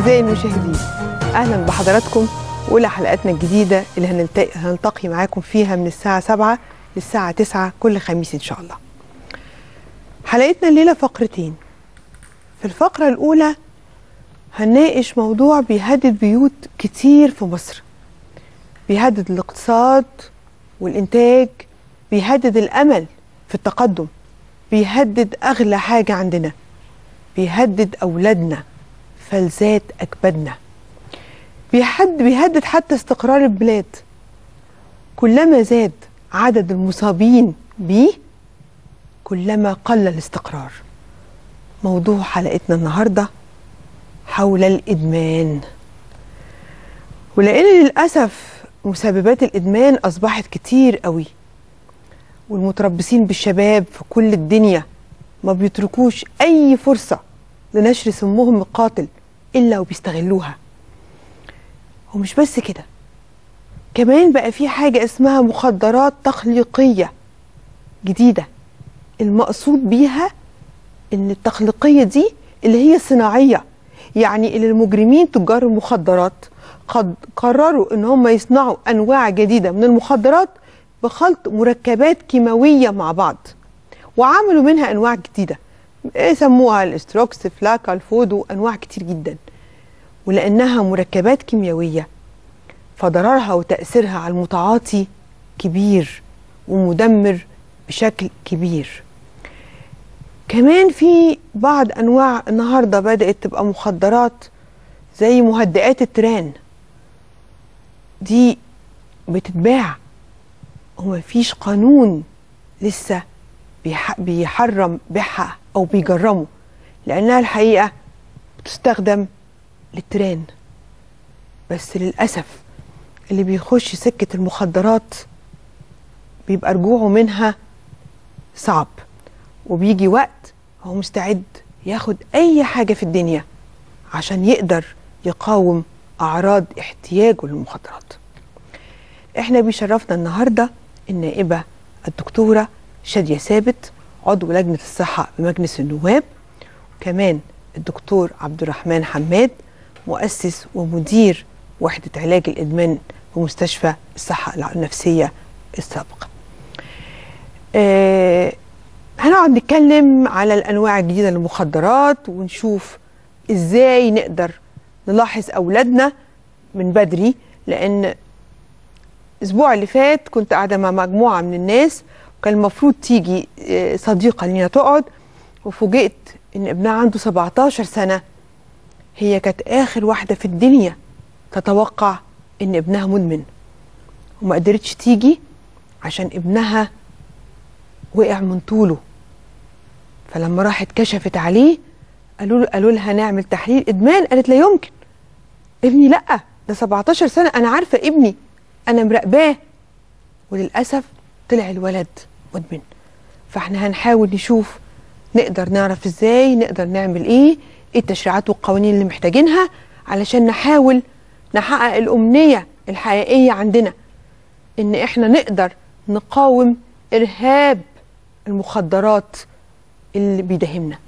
أعزائي المشاهدين أهلا بحضراتكم وأولى حلقاتنا الجديدة اللي هنلتقي, هنلتقي معاكم فيها من الساعة 7 للساعة 9 كل خميس إن شاء الله حلقتنا الليلة فقرتين في الفقرة الأولى هنناقش موضوع بيهدد بيوت كتير في مصر بيهدد الاقتصاد والإنتاج بيهدد الأمل في التقدم بيهدد أغلى حاجة عندنا بيهدد أولادنا فلذات أكبادنا بيحد بيهدد حتى استقرار البلاد كلما زاد عدد المصابين بيه كلما قل الاستقرار موضوع حلقتنا النهارده حول الإدمان ولأن للأسف مسببات الإدمان أصبحت كتير قوي والمتربصين بالشباب في كل الدنيا ما بيتركوش أي فرصة لنشر سمهم القاتل إلا وبيستغلوها ومش بس كده كمان بقى في حاجة اسمها مخدرات تخليقية جديدة المقصود بيها ان التخليقية دي اللي هي صناعية يعني اللي المجرمين تجار المخدرات قد قرروا ان هم يصنعوا انواع جديدة من المخدرات بخلط مركبات كيماوية مع بعض وعملوا منها انواع جديدة سموها الاستروكس فلاكا الفودو انواع كتير جدا ولانها مركبات كيميائيه فضررها وتاثيرها على المتعاطي كبير ومدمر بشكل كبير كمان في بعض انواع النهارده بدات تبقى مخدرات زي مهدئات التران دي بتتباع ومفيش قانون لسه بيحرم بيعها او بيجرمه لانها الحقيقه بتستخدم للتران بس للاسف اللي بيخش سكه المخدرات بيبقى رجوعه منها صعب وبيجي وقت هو مستعد ياخد اي حاجه في الدنيا عشان يقدر يقاوم اعراض احتياجه للمخدرات احنا بيشرفنا النهارده النائبه الدكتوره شاديه ثابت عضو لجنة الصحة بمجلس النواب كمان الدكتور عبد الرحمن حماد مؤسس ومدير وحدة علاج الإدمان بمستشفى الصحة النفسية السابق آه هنقعد نتكلم على الأنواع الجديدة للمخدرات ونشوف إزاي نقدر نلاحظ أولادنا من بدري لأن الأسبوع اللي فات كنت قاعدة مع مجموعة من الناس كان المفروض تيجي صديقه لينا تقعد وفوجئت ان ابنها عنده 17 سنه هي كانت اخر واحده في الدنيا تتوقع ان ابنها مدمن وما قدرتش تيجي عشان ابنها وقع من طوله فلما راحت كشفت عليه قالوا قالوا لها نعمل تحليل ادمان قالت لا يمكن ابني لا ده 17 سنه انا عارفه ابني انا مراقباه وللاسف طلع الولد مدمن فاحنا هنحاول نشوف نقدر نعرف ازاي نقدر نعمل ايه ايه التشريعات والقوانين اللي محتاجينها علشان نحاول نحقق الامنيه الحقيقيه عندنا ان احنا نقدر نقاوم ارهاب المخدرات اللي بيداهمنا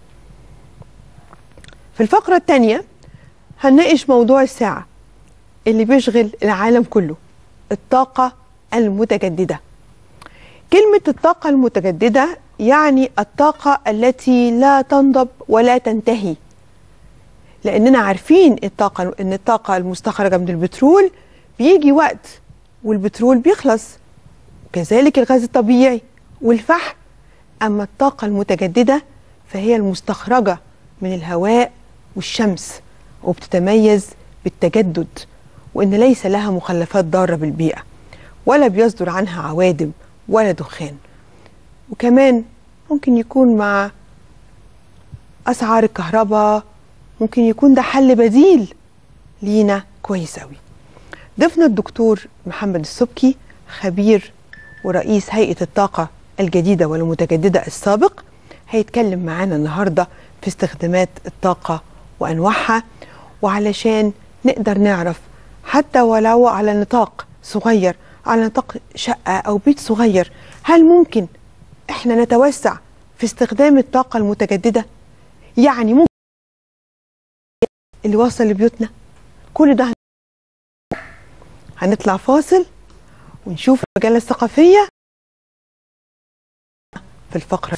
في الفقره الثانيه هنناقش موضوع الساعه اللي بيشغل العالم كله الطاقه المتجدده كلمة الطاقة المتجددة يعني الطاقة التي لا تنضب ولا تنتهي لأننا عارفين الطاقة إن الطاقة المستخرجة من البترول بيجي وقت والبترول بيخلص وكذلك الغاز الطبيعي والفحم أما الطاقة المتجددة فهي المستخرجة من الهواء والشمس وبتتميز بالتجدد وإن ليس لها مخلفات ضارة بالبيئة ولا بيصدر عنها عوادم ولا دخان وكمان ممكن يكون مع أسعار الكهرباء ممكن يكون ده حل بديل لينا كويس أوي ضيفنا الدكتور محمد السبكي خبير ورئيس هيئة الطاقة الجديدة والمتجددة السابق هيتكلم معانا النهاردة في استخدامات الطاقة وأنواعها وعلشان نقدر نعرف حتى ولو على نطاق صغير على نطاق شقة أو بيت صغير هل ممكن إحنا نتوسع في استخدام الطاقة المتجددة؟ يعني ممكن اللي وصل لبيوتنا كل ده هنطلع فاصل ونشوف المجلة الثقافية في الفقرة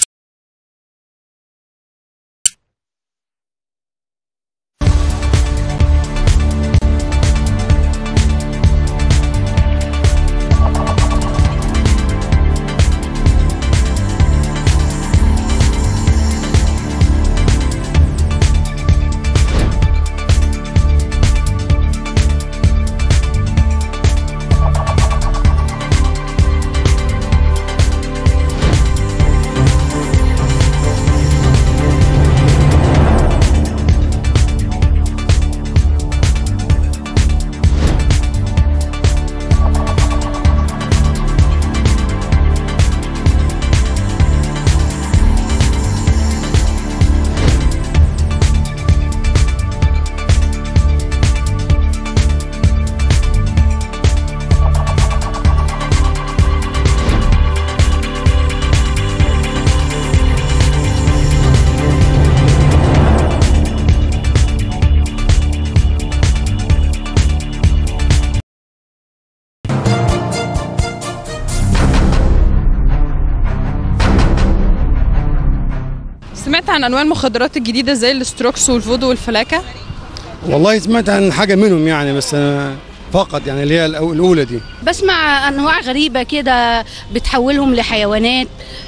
سمعت عن انواع المخدرات الجديده زي الاستروكس والفودو والفلاكه والله سمعت عن حاجه منهم يعني بس أنا فقط يعني اللي هي الأو- الاولى دي بسمع انواع غريبه كده بتحولهم لحيوانات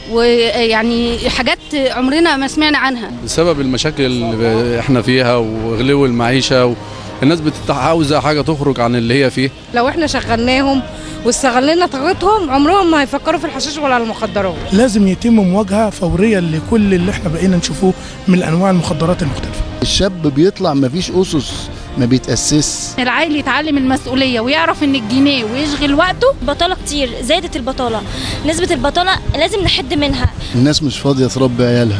ويعني حاجات عمرنا ما سمعنا عنها بسبب المشاكل اللي احنا فيها وغلو المعيشه الناس بتبقى عاوزه حاجه تخرج عن اللي هي فيه لو احنا شغلناهم واستغلنا طاقتهم عمرهم ما هيفكروا في الحشيش ولا المخدرات لازم يتم مواجهه فوريه لكل اللي احنا بقينا نشوفه من انواع المخدرات المختلفه الشاب بيطلع مفيش اسس ما بيتاسس العيل يتعلم المسؤوليه ويعرف ان الجنيه ويشغل وقته بطالة كتير زادت البطالة نسبة البطالة لازم نحد منها الناس مش فاضيه تربي عيالها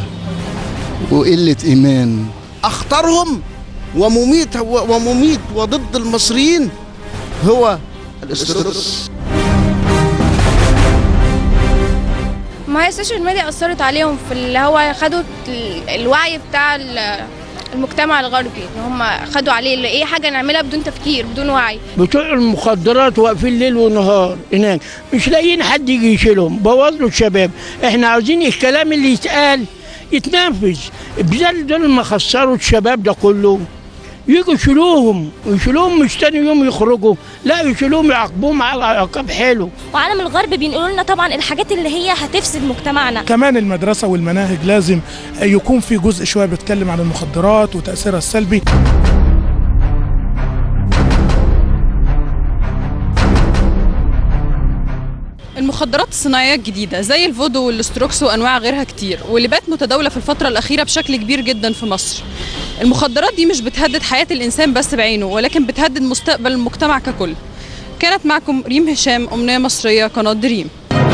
وقله ايمان اخطرهم ومميت ومميت وضد المصريين هو الاستروكس ما هي السوشيال ميديا أثرت عليهم في اللي هو خدوا ال- الوعي بتاع ال- المجتمع الغربي ان هم خدوا عليه اللي ايه حاجه نعملها بدون تفكير بدون وعي بتوع المخدرات واقفين ليل ونهار هناك مش لاقيين حد يجي يشيلهم بوظوا الشباب احنا عاوزين الكلام اللي يتقال يتنفذ بدل دول ما خسروا الشباب ده كله يجوا يشيلوهم ويشيلوهم مش تاني يوم يخرجوا لا يشيلوهم يعاقبوهم على عقاب حلو وعالم الغرب بينقلوا لنا طبعا الحاجات اللي هي هتفسد مجتمعنا كمان المدرسه والمناهج لازم يكون في جزء شويه بيتكلم عن المخدرات وتاثيرها السلبي المخدرات الصناعيه الجديده زي الفودو والاستروكس وانواع غيرها كتير واللي بقت متداوله في الفتره الاخيره بشكل كبير جدا في مصر المخدرات دي مش بتهدد حياه الانسان بس بعينه ولكن بتهدد مستقبل المجتمع ككل كانت معكم ريم هشام امنيه مصريه قناه دريم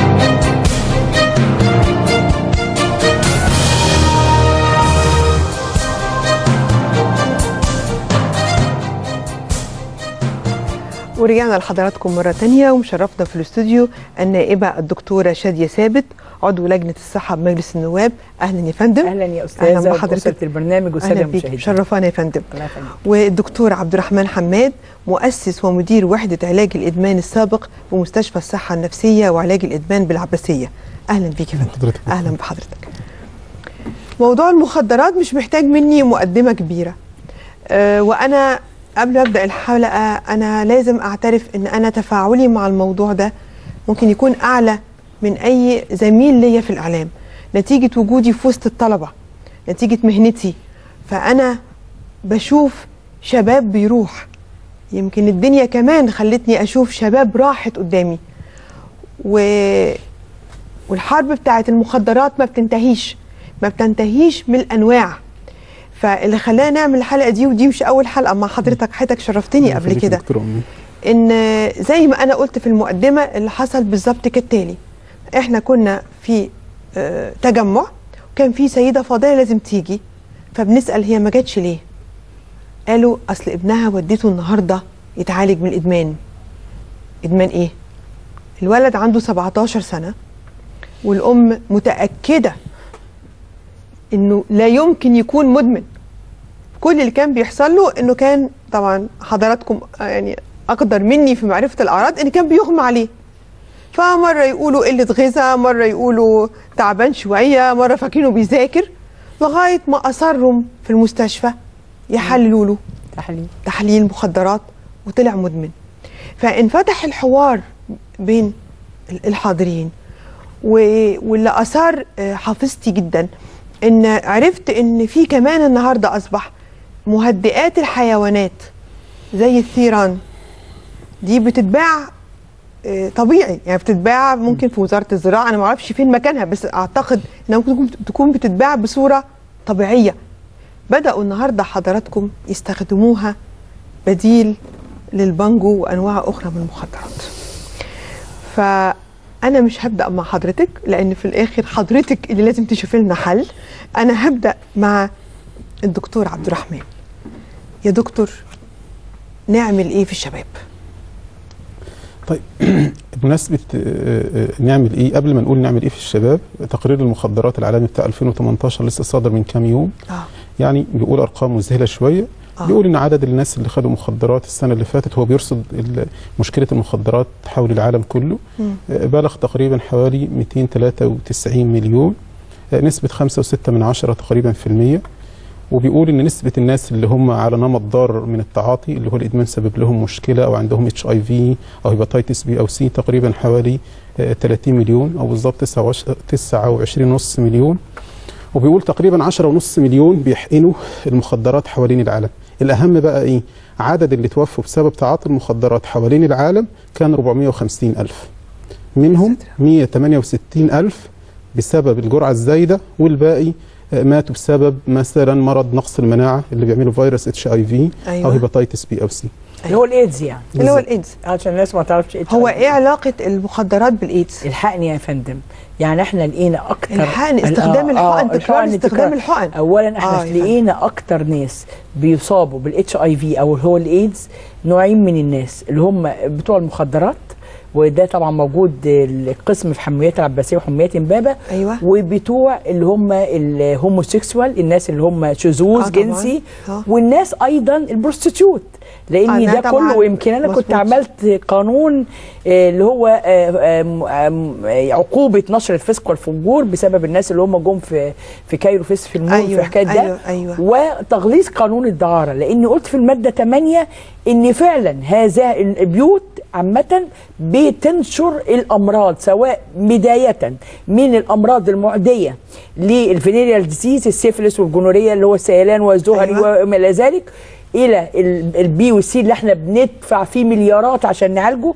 ورجعنا لحضراتكم مرة تانية ومشرفنا في الاستوديو النائبة الدكتورة شادية ثابت عضو لجنة الصحة بمجلس النواب أهلا يا فندم اهلا يا استاذه أهلا وأسرة بحضرتك البرنامج والساده أهلا بيك المشاهدين مشرفانا يا فندم الله يخليك. والدكتور عبد الرحمن حماد مؤسس ومدير وحدة علاج الإدمان السابق بمستشفى الصحة النفسية وعلاج الإدمان بالعباسية أهلا بيك يا فندم أهلا بحضرتك موضوع المخدرات مش محتاج مني مقدمة كبيرة أه وأنا قبل ما أبدأ الحلقة أنا لازم أعترف إن أنا تفاعلي مع الموضوع ده ممكن يكون أعلى من أي زميل ليا في الإعلام نتيجة وجودي في وسط الطلبة نتيجة مهنتي فأنا بشوف شباب بيروح يمكن الدنيا كمان خلتني أشوف شباب راحت قدامي و... والحرب بتاعت المخدرات ما بتنتهيش ما بتنتهيش من الأنواع فاللي خلانا نعمل الحلقة دي ودي مش أول حلقة مع حضرتك حضرتك شرفتني قبل كده ان زي ما انا قلت في المقدمه اللي حصل بالظبط كالتالي احنا كنا في آه، تجمع وكان في سيده فاضله لازم تيجي فبنسال هي ما جاتش ليه قالوا اصل ابنها وديته النهارده يتعالج من الادمان ادمان ايه الولد عنده 17 سنه والام متاكده انه لا يمكن يكون مدمن كل اللي كان بيحصل له انه كان طبعا حضراتكم آه، يعني اقدر مني في معرفه الاعراض ان كان بيغمى عليه فمره يقولوا قله غذاء مره يقولوا تعبان شويه مره فاكرينه بيذاكر لغايه ما اصروا في المستشفى يحللوا له تحليل تحليل مخدرات وطلع مدمن فانفتح الحوار بين الحاضرين و- واللي اثار آه، حافظتي جدا ان عرفت ان في كمان النهارده اصبح مهدئات الحيوانات زي الثيران دي بتتباع آه، طبيعي يعني بتتباع ممكن في وزاره الزراعه انا ما اعرفش فين مكانها بس اعتقد انها ممكن تكون- تكون بتتباع بصوره طبيعيه بداوا النهارده حضراتكم يستخدموها بديل للبانجو وانواع اخرى من المخدرات فانا مش هبدا مع حضرتك لان في الاخر حضرتك اللي لازم تشوفي لنا حل انا هبدا مع الدكتور عبد الرحمن يا دكتور نعمل ايه في الشباب طيب بمناسبة آه، آه، نعمل ايه قبل ما نقول نعمل ايه في الشباب تقرير المخدرات العالمي بتاع 2018 لسه صادر من كام يوم اه يعني بيقول ارقام مذهله شويه آه. بيقول ان عدد الناس اللي خدوا مخدرات السنه اللي فاتت هو بيرصد ال- مشكله المخدرات حول العالم كله مم. آه، بلغ تقريبا حوالي 293 مليون آه، نسبه 5.6 من عشرة تقريبا في المية وبيقول ان نسبه الناس اللي هم على نمط ضار من التعاطي اللي هو الادمان سبب لهم مشكله او عندهم اتش اي في او هيباتيتس بي او سي تقريبا حوالي آه، 30 مليون او بالظبط 29.5 مليون وبيقول تقريبا 10.5 مليون بيحقنوا المخدرات حوالين العالم الأهم بقى إيه عدد اللي توفوا بسبب تعاطي المخدرات حوالين العالم كان 450 ألف منهم 168 ألف بسبب الجرعة الزايدة والباقي آه، ماتوا بسبب مثلا مرض نقص المناعة اللي بيعمله فيروس اتش اي في او أيوة. هيباتيتس بي او سي اللي هو الايدز يعني اللي هو الايدز عشان الناس ما تعرفش ايه هو ايه علاقه المخدرات بالايدز الحقني يا فندم يعني احنا لقينا اكتر الحقن، استخدام الحقن، تكرار استخدام الحقن. اولا احنا آه، يا لقينا اكتر ناس بيصابوا بالاتش اي في او اللي هو الايدز نوعين من الناس اللي هم بتوع المخدرات وده طبعا موجود القسم في حمويات العباسيه وحمويات امبابه ايوه وبتوع اللي هم الهوموسيكسوال الناس اللي هم شذوذ آه، آه طبعاً. جنسي آه. والناس ايضا البروستيتيوت لان آه، لا ده طبعاً. كله ويمكن انا كنت مظبوط. عملت قانون آه، اللي هو آه، آم، آم، آه، عقوبه نشر الفسق والفجور بسبب الناس اللي هم جم في في كايرو فيس في المول أيوة، في حكايه ده أيوة، أيوة. وتغليظ قانون الدعاره لاني قلت في الماده 8 ان فعلا هذا البيوت عامه بتنشر الامراض سواء بدايه من الامراض المعديه للفينيريال ديزيز السيفلس والجونوريا اللي هو السيلان والزهري أيوة. وما الى ذلك الى ال- البي والسي اللي احنا بندفع فيه مليارات عشان نعالجه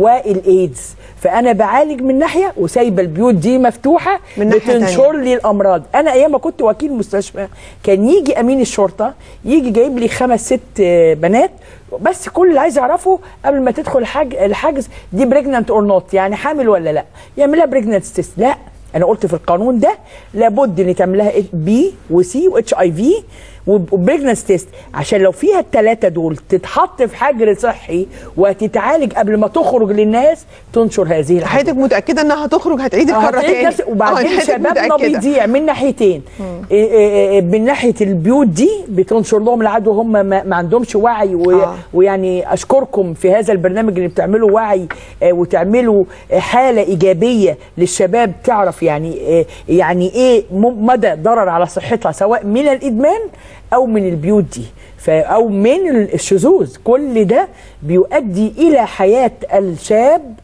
والايدز فانا بعالج من ناحيه وسايبه البيوت دي مفتوحه من ناحية بتنشر تانية. لي الامراض انا ايام ما كنت وكيل مستشفى كان يجي امين الشرطه يجي جايب لي خمس ست آه، بنات بس كل اللي عايز اعرفه قبل ما تدخل الحاج الحجز دي بريجننت اور نوت يعني حامل ولا لا يعملها بريجننت تيست لا انا قلت في القانون ده لابد ان تعملها بي وسي واتش اي في وبريجننس تيست عشان لو فيها الثلاثه دول تتحط في حجر صحي وتتعالج قبل ما تخرج للناس تنشر هذه العدوى حضرتك متاكده انها هتخرج هتعيد آه، الكره هتعيد تاني نفس- وبعدين آه، حضرتك شبابنا متأكدة. بيضيع من ناحيتين إيه إيه إيه من ناحيه البيوت دي بتنشر لهم العدوى هم ما, ما عندهمش وعي و آه. ويعني اشكركم في هذا البرنامج اللي بتعملوا وعي آه، وتعملوا آه، حاله ايجابيه للشباب تعرف يعني آه، يعني ايه م- مدى ضرر على صحتها سواء من الادمان او من البيوت دي ف- او من الشذوذ كل ده بيؤدي الى حياه الشاب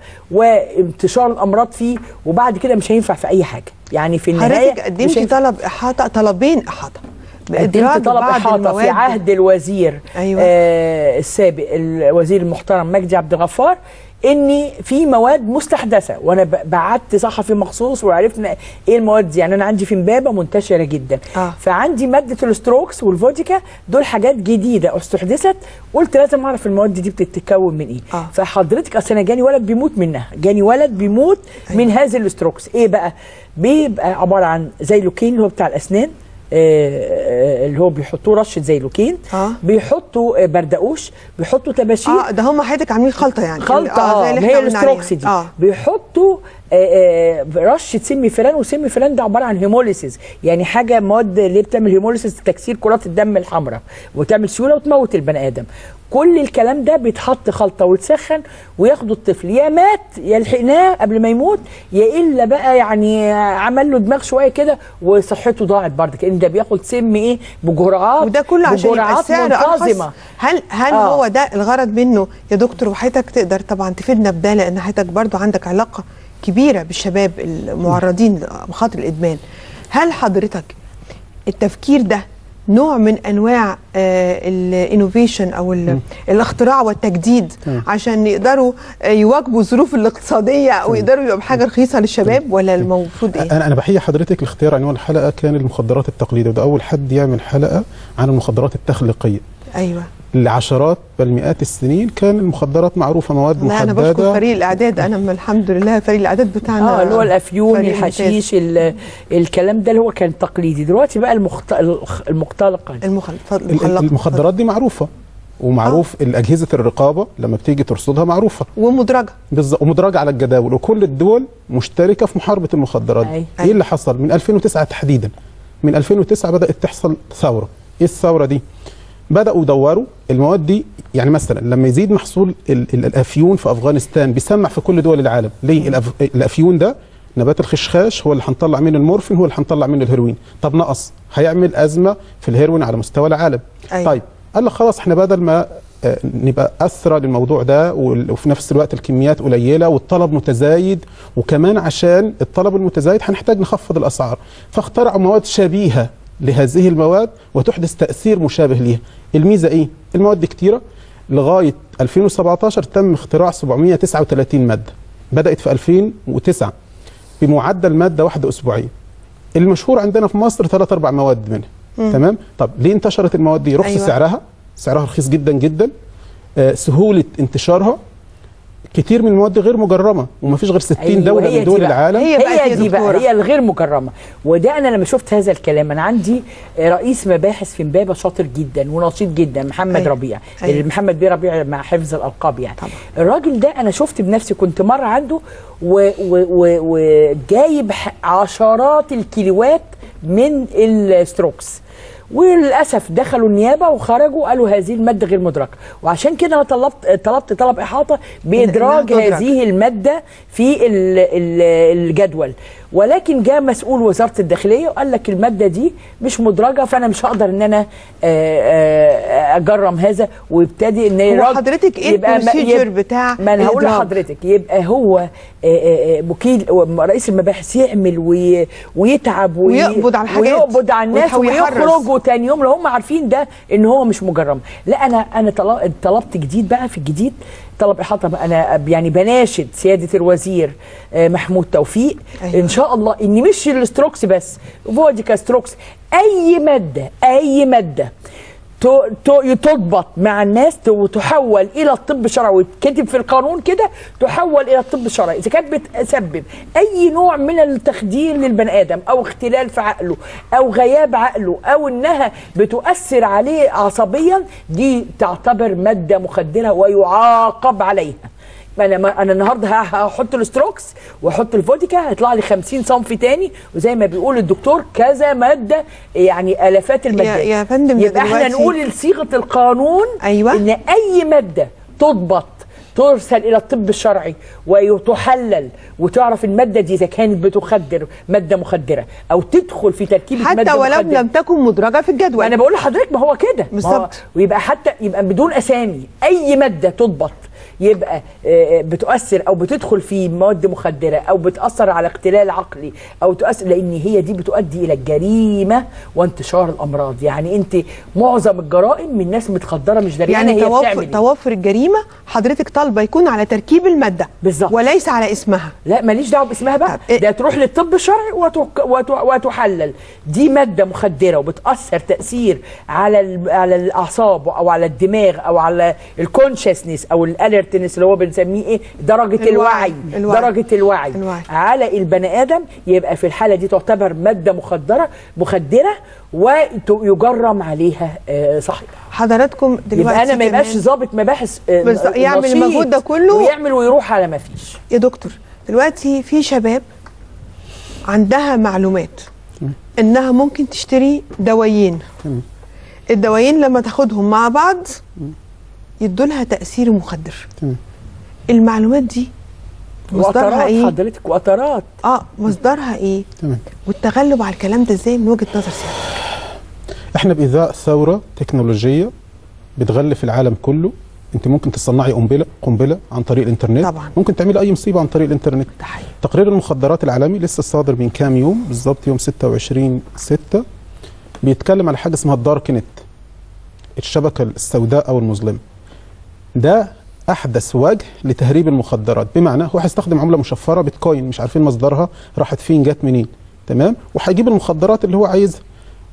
وانتشار الامراض فيه وبعد كده مش هينفع في اي حاجه يعني في النهايه حضرتك مش قدمتي هينفع. طلب احاطه طلبين احاطه بإدراج قدمت طلب بعض احاطه المواد. في عهد الوزير أيوة. آه السابق الوزير المحترم مجدي عبد الغفار ان في مواد مستحدثه وانا ب- بعت صحفي مخصوص وعرفنا ايه المواد دي يعني انا عندي في امبابه منتشره جدا آه. فعندي ماده الستروكس والفوديكا دول حاجات جديده استحدثت قلت لازم اعرف المواد دي بتتكون من ايه آه. فحضرتك اصل انا جاني ولد بيموت منها جاني ولد بيموت من هذه الستروكس ايه بقى بيبقى عباره عن زي لوكين اللي هو بتاع الاسنان آه، اللي هو بيحطوه رشه زي لوكين اه بيحطوا آه، بردقوش بيحطوا تباشير اه ده هم حياتك عاملين خلطه يعني خلطه اه زي اه اللي ما احنا هي قلنا عليها. الاستروكس دي اه بيحطوا آه، آه، رشه سمي فيران وسمي فيران ده عباره عن هيموليسيس يعني حاجه مواد اللي بتعمل هيموليسيس تكسير كرات الدم الحمراء وتعمل سيوله وتموت البني ادم كل الكلام ده بيتحط خلطه ويتسخن وياخدوا الطفل يا مات يا لحقناه قبل ما يموت يا الا بقى يعني عمل له دماغ شويه كده وصحته ضاعت برضه كان ده بياخد سم ايه بجرعات وده كله عشان يبقى بجرعات السعر ارخص منتظمه هل هل آه. هو ده الغرض منه يا دكتور وحضرتك تقدر طبعا تفيدنا بده لان حضرتك برضو عندك علاقه كبيره بالشباب المعرضين لمخاطر الادمان هل حضرتك التفكير ده نوع من انواع الانوفيشن او ال- الاختراع والتجديد تمام. عشان يقدروا آه، يواكبوا الظروف الاقتصاديه او يقدروا يبقوا بحاجه رخيصه للشباب ولا المفروض ايه؟ انا انا بحيي حضرتك لاختيار عنوان الحلقه كان المخدرات التقليديه وده اول حد يعمل حلقه عن المخدرات التخليقيه ايوه لعشرات بل مئات السنين كان المخدرات معروفه مواد لا انا بشكر محدده فريق الاعداد انا من الحمد لله فريق الاعداد بتاعنا اه اللي هو الافيون فريق ممتاز. الحشيش ال- الكلام ده اللي هو كان تقليدي دلوقتي بقى المخت... الخ- المختلقه دي. ال- المخدرات دي معروفه ومعروف الاجهزه الرقابه لما بتيجي ترصدها معروفه ومدرجه بالظبط ومدرجه على الجداول وكل الدول مشتركه في محاربه المخدرات أي. ايه اللي حصل من 2009 تحديدا من 2009 بدات تحصل ثوره ايه الثوره دي بداوا يدوروا المواد دي يعني مثلا لما يزيد محصول ال- ال- الافيون في افغانستان بيسمع في كل دول العالم ليه الأف- الافيون ده نبات الخشخاش هو اللي هنطلع منه المورفين هو اللي هنطلع منه الهيروين طب نقص هيعمل ازمه في الهيروين على مستوى العالم أيوة. طيب قال لك خلاص احنا بدل ما آه، نبقى اثرى للموضوع ده وال- وفي نفس الوقت الكميات قليله والطلب متزايد وكمان عشان الطلب المتزايد هنحتاج نخفض الاسعار فاخترعوا مواد شبيهه لهذه المواد وتحدث تاثير مشابه ليها الميزه ايه المواد دي كتيره لغايه 2017 تم اختراع 739 ماده بدات في 2009 بمعدل ماده واحده اسبوعيه المشهور عندنا في مصر ثلاث اربع مواد منها مم. تمام طب ليه انتشرت المواد دي رخص أيوة. أيوة. سعرها سعرها رخيص جدا جدا آه سهوله انتشارها كتير من المواد غير مجرمه ومفيش غير 60 أيوة، دوله هي من دول دي بقى. العالم هي, دي بقى هي الغير مكرمه وده انا لما شفت هذا الكلام انا عندي رئيس مباحث في امبابه شاطر جدا ونشيط جدا محمد أيوة. ربيع أيوة. محمد بيه ربيع مع حفظ الالقاب يعني طبعا. الراجل ده انا شفت بنفسي كنت مره عنده و- و- و- وجايب ح- عشرات الكيلوات من الستروكس وللاسف دخلوا النيابه وخرجوا قالوا هذه الماده غير مدركه وعشان كده انا طلبت طلبت طلب احاطه بادراج إنها تدرك. هذه الماده في ال- ال- الجدول ولكن جاء مسؤول وزاره الداخليه وقال لك الماده دي مش مدرجه فانا مش هقدر ان انا آه، آه، اجرم هذا وابتدي ان هو الراجل حضرتك ايه يبقى ما- البروسيجر يب- بتاع ما انا هقول الإدراج؟ لحضرتك يبقى هو آه، آه، آه، وكيل رئيس المباحث يعمل وي ويتعب وي ويقبض على الحاجات ويقبض على الناس ويحاول يحرص. ويخرجوا تاني يوم لو هم عارفين ده ان هو مش مجرم لا انا انا طل- طلبت جديد بقى في الجديد طلب احاطه بقى انا يعني بناشد سياده الوزير آه، محمود توفيق أيوة. ان شاء الله ان مش الستروكس بس فوديكا ستروكس اي ماده اي ماده تو- تو- تضبط مع الناس ت- وتحول الى الطب الشرعي ويتكتب في القانون كده تحول الى الطب الشرعي اذا كانت بتسبب اي نوع من التخدير للبني ادم او اختلال في عقله او غياب عقله او انها بتؤثر عليه عصبيا دي تعتبر ماده مخدره ويعاقب عليها ما انا ما انا النهارده ه- هحط الستروكس واحط الفوديكا هيطلع لي 50 صنف تاني وزي ما بيقول الدكتور كذا ماده يعني الافات المادات يا فندم ده يبقى احنا دلوقتي- نقول لصيغه القانون أيوة. ان اي ماده تضبط ترسل الى الطب الشرعي وتحلل وتعرف الماده دي اذا كانت بتخدر ماده مخدره او تدخل في تركيبه حتى ماده ولو مخدرة. لم تكن مدرجه في الجدول انا بقول لحضرتك ما هو كده ما هو- بالظبط. ويبقى حتى يبقى بدون اسامي اي ماده تضبط يبقى آه، آه، بتؤثر او بتدخل في مواد مخدره او بتاثر على اختلال عقلي او تؤثر لان هي دي بتؤدي الى الجريمه وانتشار الامراض يعني انت معظم الجرائم من ناس متخدره مش دريانه يعني هي توفر بتعمل إيه. توفر الجريمه حضرتك طالبه يكون على تركيب الماده بالظبط وليس على اسمها لا ماليش دعوه باسمها بقى ده تروح للطب الشرعي وتك- وت- وتحلل دي ماده مخدره وبتاثر تاثير على ال- على الاعصاب او على الدماغ او على الكونشسنس او الالرت الاليرتنس اللي هو بنسميه ايه درجه الوعي. الوعي, الوعي. درجه الوعي, الوعي. على البني ادم يبقى في الحاله دي تعتبر ماده مخدره مخدره ويجرم عليها آه، صاحبها حضراتكم دلوقتي يبقى انا ما يبقاش كمان- ضابط مباحث آه، بالظبط، يعمل نشيط المجهود ده كله. ويعمل ويروح على ما فيش يا دكتور دلوقتي في شباب عندها معلومات انها ممكن تشتري دوايين تمام. الدوايين لما تاخدهم مع بعض يدولها تأثير مخدر تمام. المعلومات دي مصدرها وقطرات ايه؟ حضرتك وقطرات اه مصدرها ايه؟ تمام والتغلب على الكلام ده ازاي من وجهة نظر سيادتك؟ احنا بإذاء ثورة تكنولوجية بتغلف العالم كله انت ممكن تصنعي قنبله قنبله عن طريق الانترنت طبعا. ممكن تعملي اي مصيبه عن طريق الانترنت تقرير المخدرات العالمي لسه صادر من كام يوم بالظبط يوم 26 6 بيتكلم على حاجه اسمها الدارك نت الشبكه السوداء او المظلمه ده احدث وجه لتهريب المخدرات بمعنى هو هيستخدم عمله مشفره بيتكوين مش عارفين مصدرها راحت فين جت منين تمام وهيجيب المخدرات اللي هو عايزها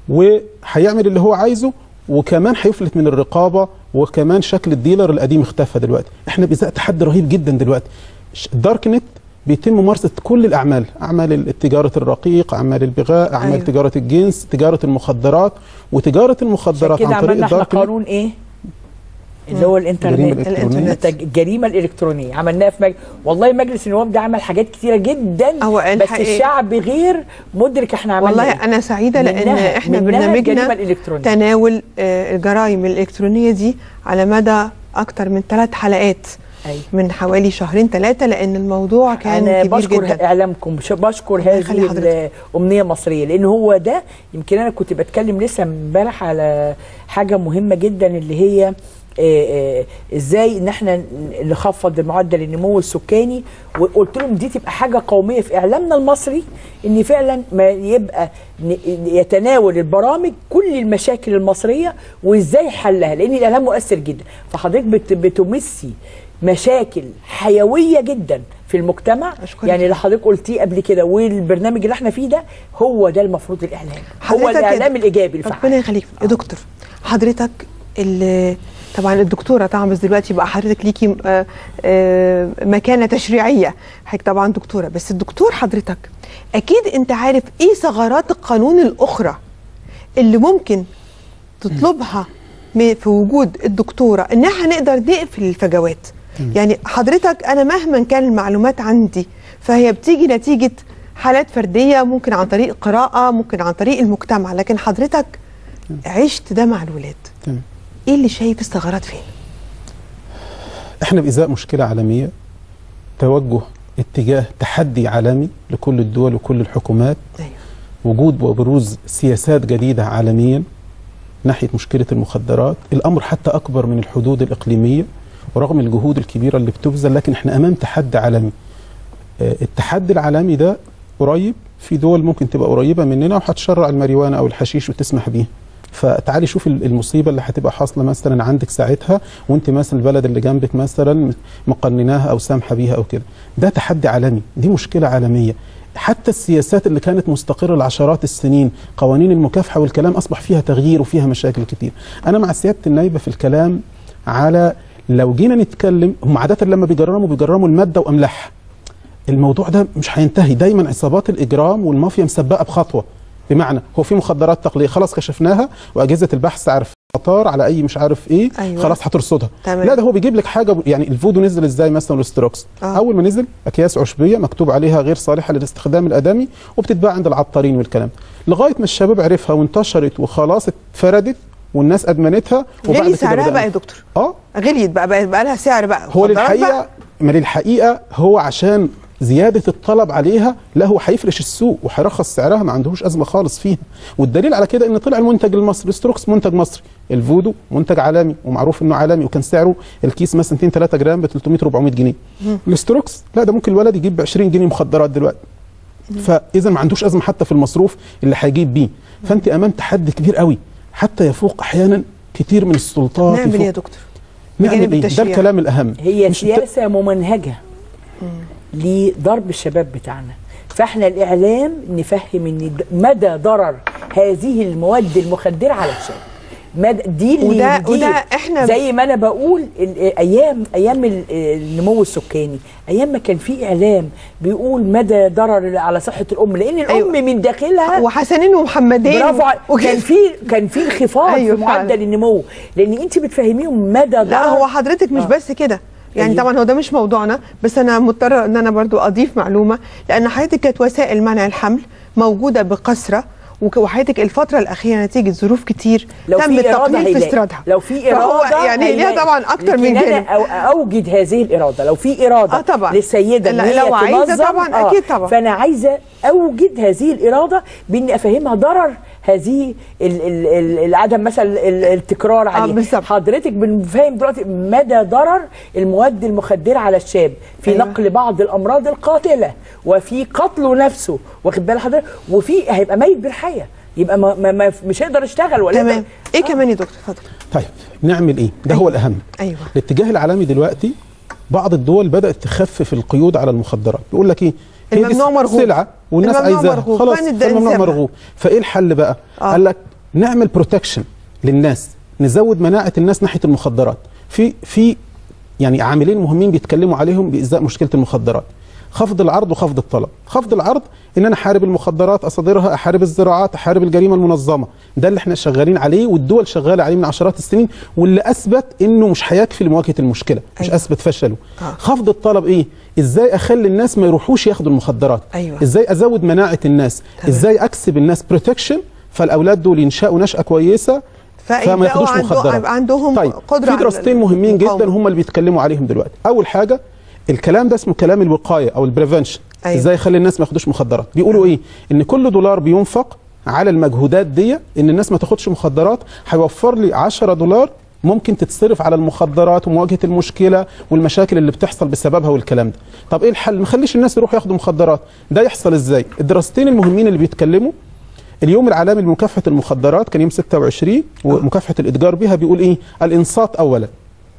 وهيعمل اللي هو عايزه وكمان هيفلت من الرقابه وكمان شكل الديلر القديم اختفى دلوقتي احنا بإزاء تحدي رهيب جدا دلوقتي ش- الدارك نت بيتم ممارسه كل الاعمال اعمال تجاره الرقيق اعمال البغاء اعمال أيوة. أيوه. تجاره الجنس تجاره المخدرات وتجاره المخدرات كده عن طريق عملنا احنا الدارك نت قانون ايه؟ اللي هو الانترنت الجريمة الإلكترونية. التج- الجريمه الالكترونيه عملناها في مج... والله مجلس النواب ده عمل حاجات كتيره جدا هو بس الحقيقة- الشعب غير مدرك احنا عملنا والله إيه. انا سعيده لان منها- احنا منها الجريمة برنامجنا الإلكترونية. تناول آه، الجرائم الالكترونيه دي على مدى اكتر من ثلاث حلقات أيوة. من حوالي شهرين ثلاثه لان الموضوع كان انا كبير بشكر جدا اعلامكم بش- بشكر يخلي هذه حضرتك. الامنيه المصريه لان هو ده يمكن انا كنت بتكلم لسه امبارح على حاجه مهمه جدا اللي هي آه، آه، ازاي ان احنا نخفض معدل النمو السكاني وقلت لهم دي تبقى حاجه قوميه في اعلامنا المصري ان فعلا ما يبقى ن- يتناول البرامج كل المشاكل المصريه وازاي حلها لان الاعلام مؤثر جدا فحضرتك بت- بتمسي مشاكل حيويه جدا في المجتمع أشكرك. يعني اللي حضرتك قلتيه قبل كده والبرنامج اللي احنا فيه ده هو ده المفروض الاعلام هو حضرتك الاعلام يا- الايجابي الفعال ربنا يخليك يا دكتور حضرتك ال- طبعا الدكتوره طبعا بس دلوقتي بقى حضرتك ليكي آه، آه، مكانه تشريعيه حضرتك طبعا دكتوره بس الدكتور حضرتك اكيد انت عارف ايه ثغرات القانون الاخرى اللي ممكن تطلبها م- في وجود الدكتوره ان احنا نقدر نقفل الفجوات يعني حضرتك انا مهما كان المعلومات عندي فهي بتيجي نتيجه حالات فرديه ممكن عن طريق قراءه ممكن عن طريق المجتمع لكن حضرتك عشت ده مع الولاد تمام. ايه اللي شايف الثغرات فين احنا بإزاء مشكلة عالمية توجه اتجاه تحدي عالمي لكل الدول وكل الحكومات أيوة. وجود وبروز سياسات جديدة عالميا ناحية مشكلة المخدرات الأمر حتى أكبر من الحدود الإقليمية ورغم الجهود الكبيرة اللي بتبذل لكن احنا أمام تحدي عالمي آه، التحدي العالمي ده قريب في دول ممكن تبقى قريبة مننا وهتشرع الماريوانا أو الحشيش وتسمح بيه فتعالي شوف ال- المصيبه اللي هتبقى حاصله مثلا عندك ساعتها وانت مثلا البلد اللي جنبك مثلا مقنناها او سامحه بيها او كده ده تحدي عالمي دي مشكله عالميه حتى السياسات اللي كانت مستقره لعشرات السنين قوانين المكافحه والكلام اصبح فيها تغيير وفيها مشاكل كتير انا مع سياده النايبه في الكلام على لو جينا نتكلم هم عاده لما بيجرموا بيجرموا الماده واملاحها الموضوع ده مش هينتهي دايما عصابات الاجرام والمافيا مسبقه بخطوه بمعنى هو في مخدرات تقليديه خلاص كشفناها واجهزه البحث عارف مطار على اي مش عارف ايه أيوة. خلاص هترصدها تمام. لا ده هو بيجيب لك حاجه ب- يعني الفودو نزل ازاي مثلا والاستروكس آه. اول ما نزل اكياس عشبيه مكتوب عليها غير صالحه للاستخدام الادمي وبتتباع عند العطارين والكلام لغايه ما الشباب عرفها وانتشرت وخلاص اتفردت والناس ادمنتها وبعد غلي كده سعرها بدأنا- بقى يا دكتور اه غليت بقى بقى, بقى لها سعر بقى هو مخدرات للحقيقه بقى. ما للحقيقه هو عشان زياده الطلب عليها لا هو هيفرش السوق وهيرخص سعرها ما عندهوش ازمه خالص فيها والدليل على كده ان طلع المنتج المصري ستروكس منتج مصري الفودو منتج عالمي ومعروف انه عالمي وكان سعره الكيس مثلا 200 3 جرام ب 300 400 جنيه الاستروكس لا ده ممكن الولد يجيب ب 20 جنيه مخدرات دلوقتي فاذا ما عندوش ازمه حتى في المصروف اللي هيجيب بيه فانت امام تحدي كبير قوي حتى يفوق احيانا كتير من السلطات نعمل ايه يا يفوق دكتور نعمل بجانب ايه ده التشريع. الكلام الاهم هي مش سياسه ممنهجه لضرب الشباب بتاعنا فاحنا الاعلام نفهم ان د- مدى ضرر هذه المواد المخدره على الشباب مد... دي اللي وده- دي وده إحنا- زي ما انا بقول ال- ايام ايام ال- النمو السكاني ايام ما كان في اعلام بيقول مدى ضرر على صحه الام لان الام أيوة. من داخلها وحسنين ومحمدين برافو عليك. وكده. كان في كان في انخفاض أيوة في معدل فعلا. النمو لان انت بتفهميهم مدى ضرر لا هو حضرتك مش آه. بس كده يعني أيوة. طبعا هو ده مش موضوعنا بس انا مضطره ان انا برضو اضيف معلومه لان حضرتك كانت وسائل منع الحمل موجوده بكثره وك- وحضرتك الفتره الاخيره نتيجه ظروف كتير لو تم في إرادة التقليل في هيلاقي. استيرادها لو في فهو إرادة يعني ليها هيلاقي. طبعا اكتر من لكن كده أنا أو- اوجد هذه الاراده لو في اراده آه طبعا. للسيده لا، إن هي لو عايزة تنظم، طبعا، أكيد طبعا. فانا عايزه اوجد هذه الاراده باني افهمها ضرر هذه ال- ال- ال- العدم مثلا ال- التكرار عليها بالظبط. حضرتك بنفهم دلوقتي مدى ضرر المواد المخدره على الشاب في أيوة. نقل بعض الامراض القاتله وفي قتله نفسه واخد بال حضرتك وفي هيبقى ميت بالحياه يبقى ما ما ما مش هيقدر يشتغل ولا تمام ايه كمان يا دكتور اتفضل طيب نعمل ايه ده هو الاهم ايوه الاتجاه العالمي دلوقتي بعض الدول بدات تخفف القيود على المخدرات بيقول لك ايه هي دي الممنوع مرغوب. سلعه والناس الممنوع عايزاها مرغوب. خلاص فنبدأ فالممنوع نسيبها. مرغوب فايه الحل بقى آه. قال لك نعمل بروتكشن للناس نزود مناعه الناس ناحيه المخدرات في في يعني عاملين مهمين بيتكلموا عليهم بإزاء مشكله المخدرات خفض العرض وخفض الطلب خفض العرض ان انا احارب المخدرات اصادرها احارب الزراعات احارب الجريمه المنظمه ده اللي احنا شغالين عليه والدول شغاله عليه من عشرات السنين واللي اثبت انه مش هيكفي لمواجهه المشكله مش أيوة. اثبت فشله آه. خفض الطلب ايه ازاي اخلي الناس ما يروحوش ياخدوا المخدرات أيوة. ازاي ازود مناعه الناس تمام. ازاي اكسب الناس بروتكشن فالاولاد دول ينشأوا نشأة كويسه فما فيبقوا ياخدوش عنده- مخدرات يبقى عندهم طيب قدرة في على دراستين مهمين المقاومة. جدا هم اللي بيتكلموا عليهم دلوقتي اول حاجه الكلام ده اسمه كلام الوقايه او البريفنشن أيوة. ازاي اخلي الناس ما ياخدوش مخدرات بيقولوا ايه ان كل دولار بينفق على المجهودات دي ان الناس ما تاخدش مخدرات هيوفر لي 10 دولار ممكن تتصرف على المخدرات ومواجهه المشكله والمشاكل اللي بتحصل بسببها والكلام ده طب ايه الحل ما نخليش الناس يروحوا ياخدوا مخدرات ده يحصل ازاي الدراستين المهمين اللي بيتكلموا اليوم العالمي لمكافحه المخدرات كان يوم 26 ومكافحه الاتجار بها بيقول ايه الانصات اولا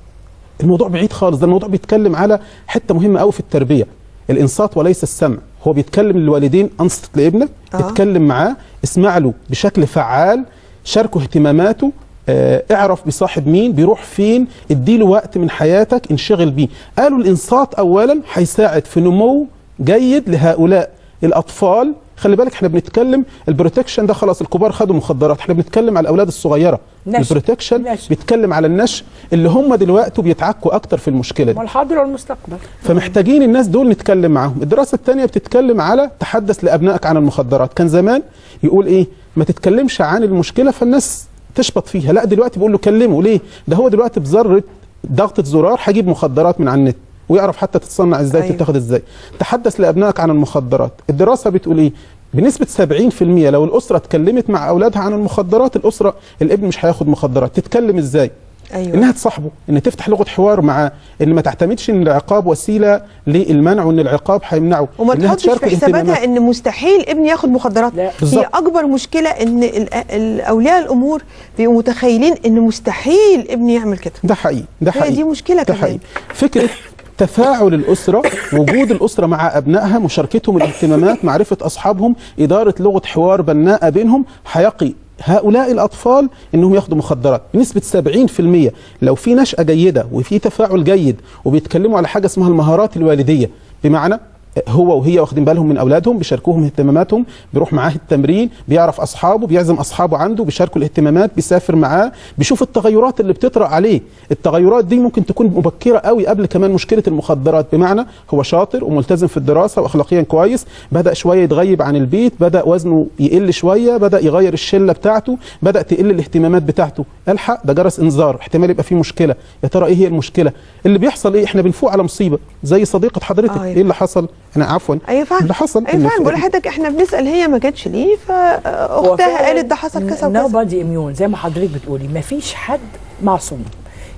الموضوع بعيد خالص ده الموضوع بيتكلم على حته مهمه قوي في التربيه الانصات وليس السمع هو بيتكلم للوالدين انصت لابنك آه. اتكلم معاه اسمع له بشكل فعال شاركه اهتماماته اه اعرف بصاحب مين بيروح فين اديله وقت من حياتك انشغل بيه قالوا الانصات اولا هيساعد في نمو جيد لهؤلاء الاطفال خلي بالك احنا بنتكلم البروتكشن ده خلاص الكبار خدوا مخدرات احنا بنتكلم على الاولاد الصغيره نشء. البروتكشن نشء. بيتكلم على النشء اللي هم دلوقتي بيتعكوا اكتر في المشكله دي والحاضر والمستقبل فمحتاجين الناس دول نتكلم معاهم الدراسه الثانيه بتتكلم على تحدث لابنائك عن المخدرات كان زمان يقول ايه ما تتكلمش عن المشكله فالناس تشبط فيها لا دلوقتي بيقول له كلمه ليه ده هو دلوقتي بذره ضغطه زرار هيجيب مخدرات من على النت ويعرف حتى تتصنع ازاي أيوة. أيوة. تتاخد ازاي تحدث لابنائك عن المخدرات الدراسه بتقول ايه بنسبة 70% لو الأسرة اتكلمت مع أولادها عن المخدرات الأسرة الابن مش هياخد مخدرات تتكلم إزاي أيوة. انها تصاحبه ان تفتح لغه حوار معاه ان ما تعتمدش ان العقاب وسيله للمنع وان العقاب هيمنعه وما انها تحطش تشاركه في حساباتها اهتمامات. ان مستحيل ابني ياخد مخدرات هي بالظبط. اكبر مشكله ان ال- ال- اولياء الامور بيبقوا متخيلين ان مستحيل ابني يعمل كده ده حقيقي ده هي حقيقي دي مشكلة ده كمان. حقيقي فكره تفاعل الأسرة وجود الأسرة مع أبنائها مشاركتهم الاهتمامات معرفة أصحابهم إدارة لغة حوار بناءة بينهم هيقي هؤلاء الأطفال إنهم ياخدوا مخدرات بنسبة 70% لو في نشأة جيدة وفي تفاعل جيد وبيتكلموا على حاجة اسمها المهارات الوالدية بمعنى هو وهي واخدين بالهم من اولادهم بيشاركوهم اهتماماتهم بيروح معاه التمرين بيعرف اصحابه بيعزم اصحابه عنده بيشاركوا الاهتمامات بيسافر معاه بيشوف التغيرات اللي بتطرا عليه التغيرات دي ممكن تكون مبكره قوي قبل كمان مشكله المخدرات بمعنى هو شاطر وملتزم في الدراسه واخلاقيا كويس بدا شويه يتغيب عن البيت بدا وزنه يقل شويه بدا يغير الشله بتاعته بدا تقل الاهتمامات بتاعته الحق ده جرس انذار احتمال يبقى فيه مشكله يا ترى ايه هي المشكله اللي بيحصل ايه احنا بنفوق على مصيبه زي صديقه حضرتك آه، ايه اللي حصل انا عفوا ايوه فعلا اللي حصل ايوه إن فعلا في- بقول لحضرتك احنا بنسال هي ما جاتش ليه فاختها قالت ده حصل كذا وكذا نو بادي اميون زي ما حضرتك بتقولي ما فيش حد معصوم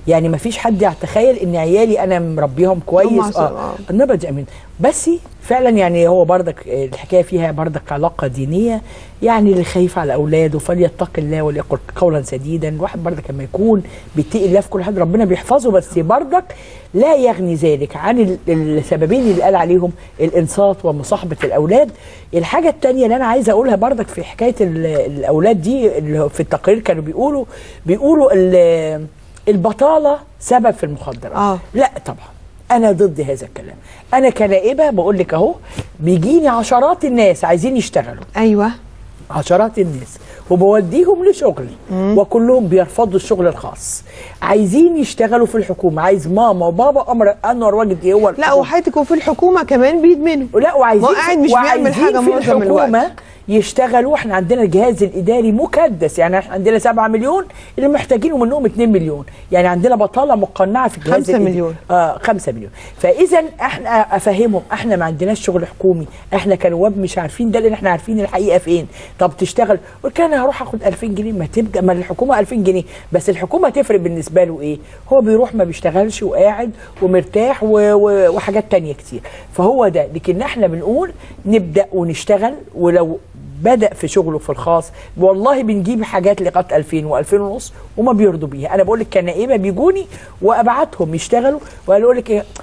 يعني ما فيش حد يتخيل ان عيالي انا مربيهم كويس معصوم، اه النبض امين بس فعلا يعني هو بردك آه، الحكايه فيها بردك علاقه دينيه يعني اللي خايف على اولاده فليتق الله وليقل قولا سديدا الواحد بردك لما يكون بيتقي الله في كل حاجه ربنا بيحفظه بس بردك لا يغني ذلك عن ال- السببين اللي قال عليهم الانصات ومصاحبه الاولاد الحاجه الثانيه اللي انا عايزه اقولها بردك في حكايه ال- الاولاد دي اللي في التقرير كانوا بيقولوا بيقولوا ال- البطاله سبب في المخدرات آه. لا طبعا انا ضد هذا الكلام انا كنائبه بقول لك اهو بيجيني عشرات الناس عايزين يشتغلوا ايوه عشرات الناس وبوديهم لشغل وكلهم بيرفضوا الشغل الخاص عايزين يشتغلوا في الحكومه عايز ماما وبابا امر انور وجدي هو لا وحياتك وفي الحكومه كمان بيدمنوا لا وعايزين ما هو قاعد مش بيعمل وعايزين حاجه في معظم الحكومه الوقت يشتغلوا احنا عندنا الجهاز الاداري مكدس يعني احنا عندنا 7 مليون اللي محتاجينه منهم 2 مليون يعني عندنا بطاله مقنعه في الجهاز خمسة الإداري. مليون. اه 5 مليون فاذا احنا افهمهم احنا ما عندناش شغل حكومي احنا كنواب مش عارفين ده لان احنا عارفين الحقيقه فين طب تشتغل قلت له انا هروح اخد 2000 جنيه ما تبقى ما الحكومه 2000 جنيه بس الحكومه تفرق بالنسبه له ايه هو بيروح ما بيشتغلش وقاعد ومرتاح و... و... وحاجات تانية كتير فهو ده لكن احنا بنقول نبدا ونشتغل ولو بدا في شغله في الخاص والله بنجيب حاجات لغايه 2000 و2000 ونص وما بيرضوا بيها انا بقول لك كنائبه بيجوني وابعتهم يشتغلوا وقالوا لك ايه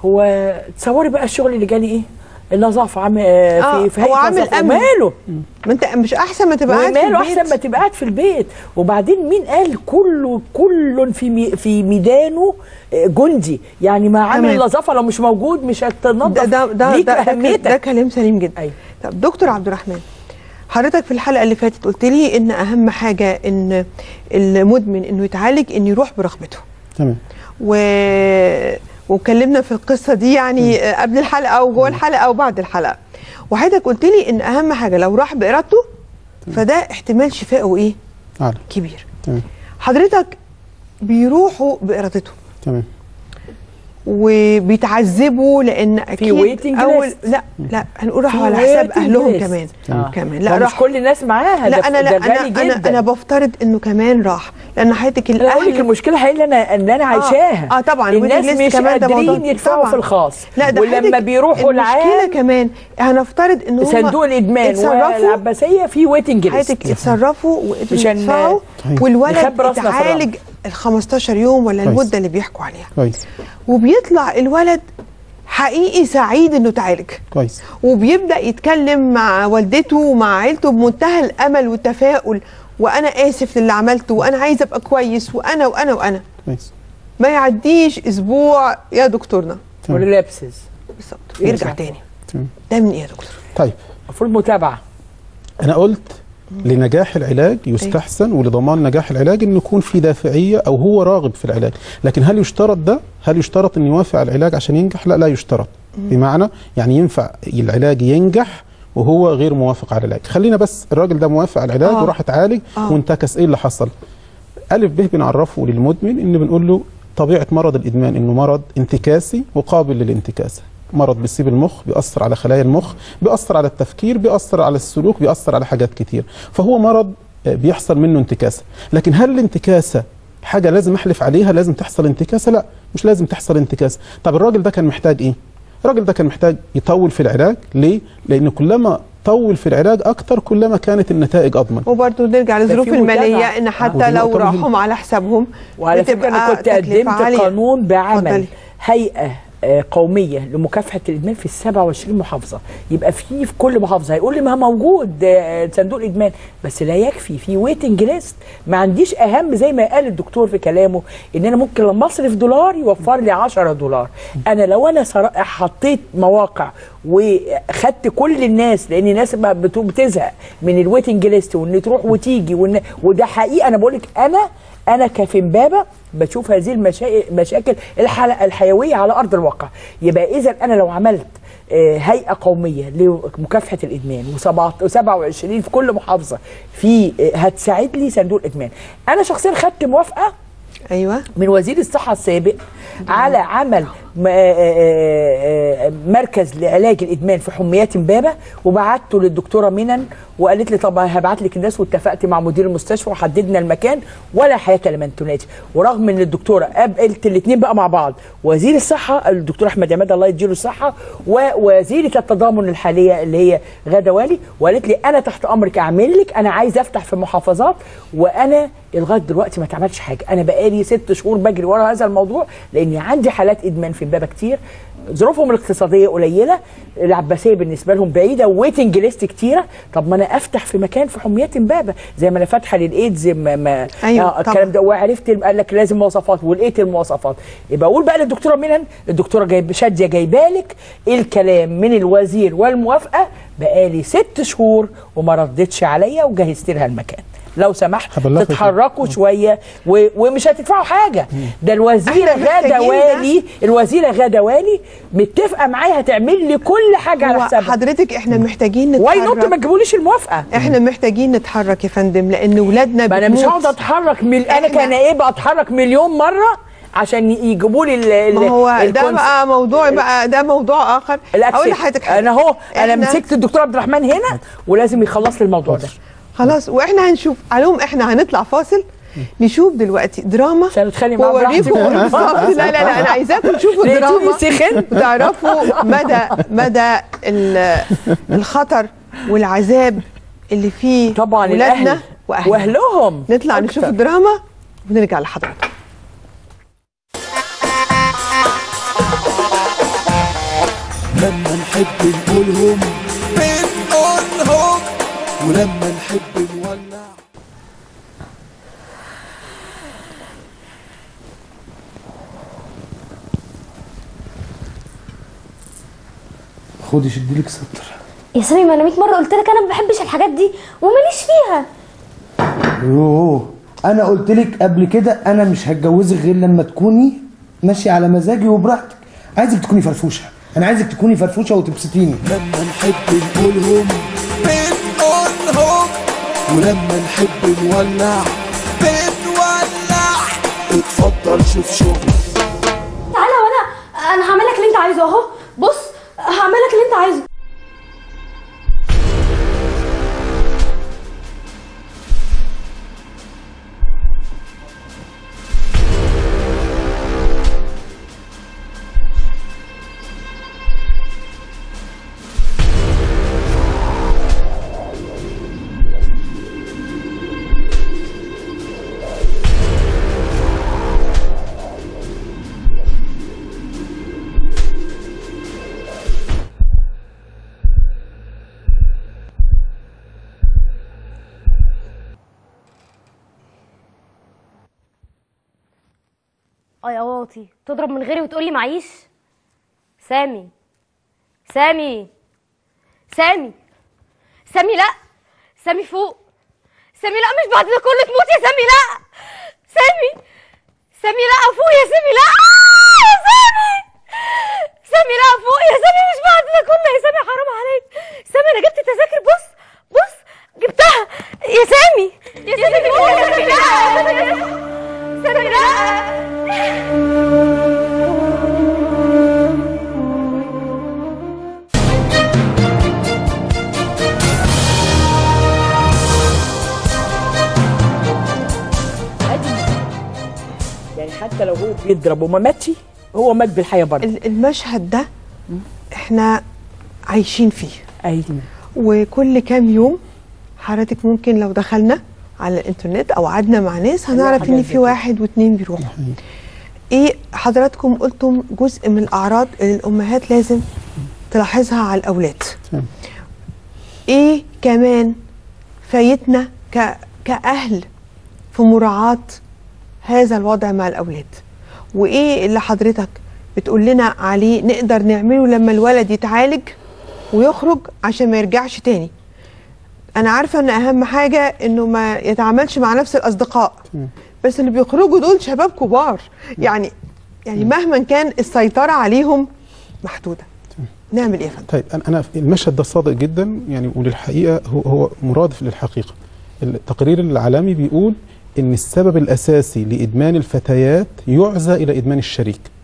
هو تصوري بقى الشغل اللي جالي ايه النظافه عامل آه آه، في في هو هيئة عامل نظافة. أمن. وماله ما انت مش احسن ما تبقى قاعد في وماله البيت احسن ما تبقى قاعد في البيت وبعدين مين قال كله كل في مي في ميدانه آه، جندي يعني ما عامل تمام. النظافه لو مش موجود مش هتنظف ده ده ده ليك ده, ده, اهميتك ده كلام سليم جدا أيوة. طب دكتور عبد الرحمن حضرتك في الحلقه اللي فاتت قلت لي ان اهم حاجه ان المدمن انه يتعالج انه يروح برغبته تمام و واتكلمنا في القصه دي يعني آه، قبل الحلقه وجوه الحلقه وبعد الحلقه وحضرتك قلت لي ان اهم حاجه لو راح بارادته فده احتمال شفائه ايه أعلى كبير تمام حضرتك بيروحوا بارادتهم تمام وبيتعذبوا لان اكيد waiting اول list. لا لا هنقول راحوا في على حساب waiting اهلهم list. كمان آه. كمان لا لا مش راح كل الناس معاها لا ده- انا لا ده انا غالي انا, جدا. أنا بفترض انه كمان راح لان حياتك انا اقول لك الاهل المشكله هي اللي انا اللي انا عايشاها اه طبعا الناس waiting list مش كمان ده قادرين موضوع- يدفعوا طبعاً. في الخاص لا ده ولما حضرتك بيروحوا المشكله العام كمان هنفترض ان هم صندوق الادمان اتصرفوا والعباسيه في ويتنج حياتك اتصرفوا وقدروا عشان يدفعوا صحيح. والولد نخبي راسنا في اتعالج ال 15 يوم ولا كويس. المده اللي بيحكوا عليها كويس وبيطلع الولد حقيقي سعيد انه اتعالج كويس وبيبدا يتكلم مع والدته ومع عيلته بمنتهى الامل والتفاؤل وانا اسف للي عملته وانا عايز ابقى كويس وانا وانا وانا كويس ما يعديش اسبوع يا دكتورنا وريلابسز بالظبط ويرجع تاني تمام ده من ايه يا دكتور طيب المفروض متابعه انا قلت لنجاح العلاج يستحسن ولضمان نجاح العلاج انه يكون في دافعيه او هو راغب في العلاج لكن هل يشترط ده هل يشترط انه يوافق على العلاج عشان ينجح لا لا يشترط بمعنى يعني ينفع العلاج ينجح وهو غير موافق على العلاج خلينا بس الراجل ده موافق على العلاج آه. وراح اتعالج آه. وانتكس ايه اللي حصل الف ب بنعرفه للمدمن ان بنقول له طبيعه مرض الادمان انه مرض انتكاسي وقابل للانتكاسه مرض بيسيب المخ بيأثر على خلايا المخ بيأثر على التفكير بيأثر على السلوك بيأثر على حاجات كتير فهو مرض آه، بيحصل منه انتكاسه لكن هل الانتكاسه حاجه لازم احلف عليها لازم تحصل انتكاسه لا مش لازم تحصل انتكاسه طب الراجل ده كان محتاج ايه الراجل ده كان محتاج يطول في العلاج ليه لان كلما طول في العلاج اكتر كلما كانت النتائج اضمن وبرضه نرجع للظروف في متابعة. الماليه ان حتى ودي لو نقطة راحوا مهمة. على حسابهم وعلى فكره انا بتبقى كنت تكلفة قدمت عالية. قانون بعمل اتفضلي. هيئه آه، قوميه لمكافحه الادمان في ال 27 محافظه يبقى في في كل محافظه هيقول لي ما موجود آه، صندوق الادمان بس لا يكفي في ويتنج ليست ما عنديش اهم زي ما قال الدكتور في كلامه ان انا ممكن لما اصرف دولار يوفر لي 10 دولار انا لو انا صرا- حطيت مواقع وخدت كل الناس لان الناس بقى بت- بتزهق من الويتنج ليست وان تروح وتيجي وإن وده حقيقه انا بقول لك انا انا كفنبابه بشوف هذه المشا- المشاكل الحلقه الحيويه على ارض الواقع يبقى اذا انا لو عملت آه، هيئه قوميه لمكافحه الادمان و27 في كل محافظه في آه، هتساعد لي صندوق الادمان انا شخصيا خدت موافقه ايوه من وزير الصحه السابق على عمل م- آه، آه، آه، مركز لعلاج الادمان في حميات امبابه وبعته للدكتوره منن وقالت لي طبعا هبعت لك الناس واتفقت مع مدير المستشفى وحددنا المكان ولا حياه لمن تنادي ورغم ان الدكتوره قابلت الاثنين بقى مع بعض وزير الصحه الدكتور احمد عماد الله يديله الصحه ووزيره التضامن الحاليه اللي هي غاده والي وقالت لي انا تحت امرك اعمل لك انا عايز افتح في محافظات وانا لغايه دلوقتي ما اتعملش حاجه انا بقالي ست شهور بجري ورا هذا الموضوع لاني عندي حالات ادمان في امبابه كتير ظروفهم الاقتصاديه قليله العباسيه بالنسبه لهم بعيده وويتنج ليست كتيره طب ما انا افتح في مكان في حميات امبابه زي ما انا فاتحه للايدز ما ما أيوة، آه، طبعا. الكلام ده وعرفت قال لك لازم مواصفات ولقيت المواصفات يبقى اقول بقى للدكتوره منن الدكتوره جايب شاديه جايبالك الكلام من الوزير والموافقه بقالي ست شهور وما ردتش عليا وجهزت لها المكان لو سمحت هبلغك. تتحركوا شويه و... ومش هتدفعوا حاجه ده الوزيره إحنا غاده محتاجين ده. والي الوزيره غاده والي متفقه معايا هتعمل لي كل حاجه على هو حسابها حضرتك احنا محتاجين واي نتحرك نوت ما تجيبوليش الموافقه احنا محتاجين نتحرك يا فندم لان ولادنا ما انا مش بتموت. هقعد اتحرك مل... انا إحنا- كان ايه بقى اتحرك مليون مره عشان يجيبوا لي ال... ال... ما هو ده الكونس- بقى موضوع بقى ده موضوع اخر الأكسس. اقول لحضرتك حاجة. انا اهو انا إحنا- مسكت الدكتور عبد الرحمن هنا ولازم يخلص لي الموضوع ده خلاص واحنا هنشوف علوم احنا هنطلع فاصل نشوف دلوقتي دراما عشان اتخانق معاه واوريكم براحتي. بالظبط لا لا لا انا عايزاكم تشوفوا لقيتوني الدراما سخن؟ وتعرفوا مدى مدى ال- الخطر والعذاب اللي فيه طبعا ولادنا الأهل واهلنا واهلهم نطلع نشوف الدراما ونرجع لحضراتكم لما نحب نقولهم بنقولهم ولما نحب نولع خدي شدي لك سطر يا سامي ما انا 100 مره قلت لك انا ما بحبش الحاجات دي وماليش فيها يوه انا قلت لك قبل كده انا مش هتجوزك غير لما تكوني ماشيه على مزاجي وبراحتك عايزك تكوني فرفوشه انا عايزك تكوني فرفوشه وتبسطيني لما نحب نقولهم بنقولهم ولما نحب نولع بنولع اتفضل شوف شغل تعالى وانا انا هعمل لك اللي انت عايزه اهو بص هعمل لك اللي انت عايزه اه يا واطي تضرب من غيري وتقول لي معيش سامي سامي سامي سامي لا سامي فوق سامي لا مش بعد ده كله تموت يا سامي لا سامي سامي لا فوق يا سامي لا آه يا سامي سامي لا فوق يا سامي مش بعد ده كله يا سامي حرام عليك سامي انا جبت تذاكر بص بص جبتها يا سامي يا سامي فوق يا سامي لا سامي لا يعني حتى لو هو بيضرب وما ماتش هو مات بالحياه برضه ال- المشهد ده احنا عايشين فيه ايوه وكل كام يوم حضرتك ممكن لو دخلنا على الانترنت او قعدنا مع ناس هنعرف حاجات ان زي في كده. واحد واتنين بيروحوا ايه حضراتكم قلتم جزء من الاعراض اللي الامهات لازم تلاحظها على الاولاد ايه كمان فايتنا ك... كاهل في مراعاه هذا الوضع مع الاولاد وايه اللي حضرتك بتقول لنا عليه نقدر نعمله لما الولد يتعالج ويخرج عشان ما يرجعش تاني انا عارفه ان اهم حاجه انه ما يتعاملش مع نفس الاصدقاء بس اللي بيخرجوا دول شباب كبار يعني يعني مهما كان السيطره عليهم محدوده نعمل ايه يا فندم طيب انا انا المشهد ده صادق جدا يعني وللحقيقه هو هو مرادف للحقيقه التقرير العالمي بيقول ان السبب الاساسي لادمان الفتيات يعزى الى ادمان الشريك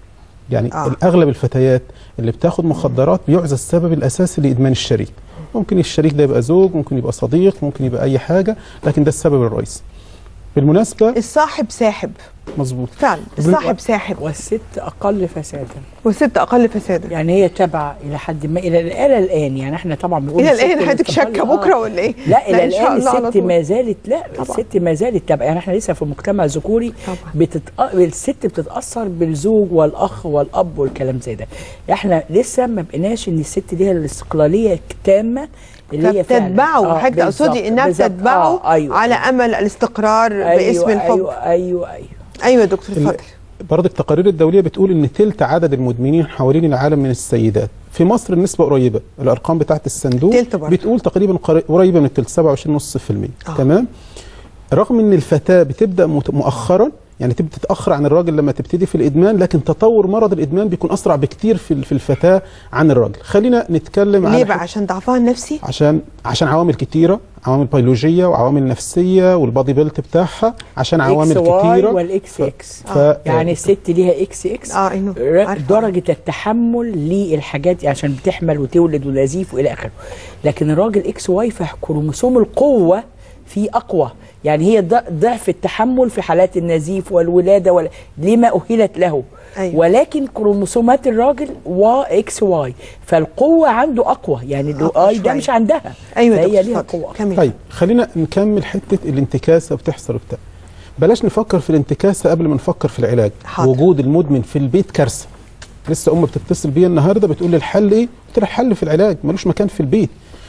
يعني آه. آه. اغلب الفتيات اللي بتاخد مخدرات بيعزى السبب الاساسي لادمان الشريك ممكن الشريك ده يبقى زوج ممكن يبقى صديق ممكن يبقى اي حاجه لكن ده السبب الرئيسي بالمناسبه الصاحب ساحب مظبوط فعلا الصاحب ساحب والست اقل فسادا والست اقل فسادا يعني هي تبع الى حد ما الى الى الان يعني احنا طبعا بنقول الى الست الان حضرتك مستقلة. شاكه آه. بكره ولا ايه؟ لا الى إن شاء الان الله على الست طول. ما زالت لا طبعا. الست ما زالت تبع يعني احنا لسه في مجتمع ذكوري طبعا. بتت... الست بتتاثر بالزوج والاخ والاب والكلام زي ده احنا لسه ما بقيناش ان الست ليها الاستقلاليه التامه اللي هي فعلا فبتتبعه آه، حضرتك بالظبط، تقصدي انها بالظبط. بتتبعه آه ايوه على امل الاستقرار باسم أيوة الحب ايوه ايوه ايوه ايوه يا دكتور اتفضل برضه التقارير الدوليه بتقول ان ثلث عدد المدمنين حوالين العالم من السيدات في مصر النسبه قريبه الارقام بتاعت الصندوق تلت برضه. بتقول تقريبا قري- قريبه من الثلث 27.5% آه. تمام رغم ان الفتاه بتبدا مت- مؤخرا يعني تبدا تتاخر عن الراجل لما تبتدي في الادمان لكن تطور مرض الادمان بيكون اسرع بكتير في ال- في الفتاه عن الراجل خلينا نتكلم ليه عن بقى عشان ضعفها النفسي عشان عشان عوامل كتيره عوامل بيولوجيه وعوامل نفسيه والبادي بيلت بتاعها عشان عوامل اكس واي كتيره والاكس اكس ف- يعني الست ليها اكس اكس اه إنه ر- عارفة. درجه التحمل للحاجات عشان بتحمل وتولد ونزيف والى اخره لكن الراجل اكس واي فكروموسوم القوه فيه اقوى يعني هي ض- ضعف التحمل في حالات النزيف والولاده ولا لما اهلت له أيوة. ولكن كروموسومات الراجل وا اكس واي فالقوه عنده اقوى يعني الاي ده شوية. مش عندها ايوه يا فهي دكتور ليها اتفضل قوه كمل طيب خلينا نكمل حته الانتكاسه بتحصل وبتاع بلاش نفكر في الانتكاسه قبل ما نفكر في العلاج حاضر. وجود المدمن في البيت كارثه لسه ام بتتصل بيا النهارده بتقول لي الحل ايه قلت لها الحل في العلاج ملوش مكان في البيت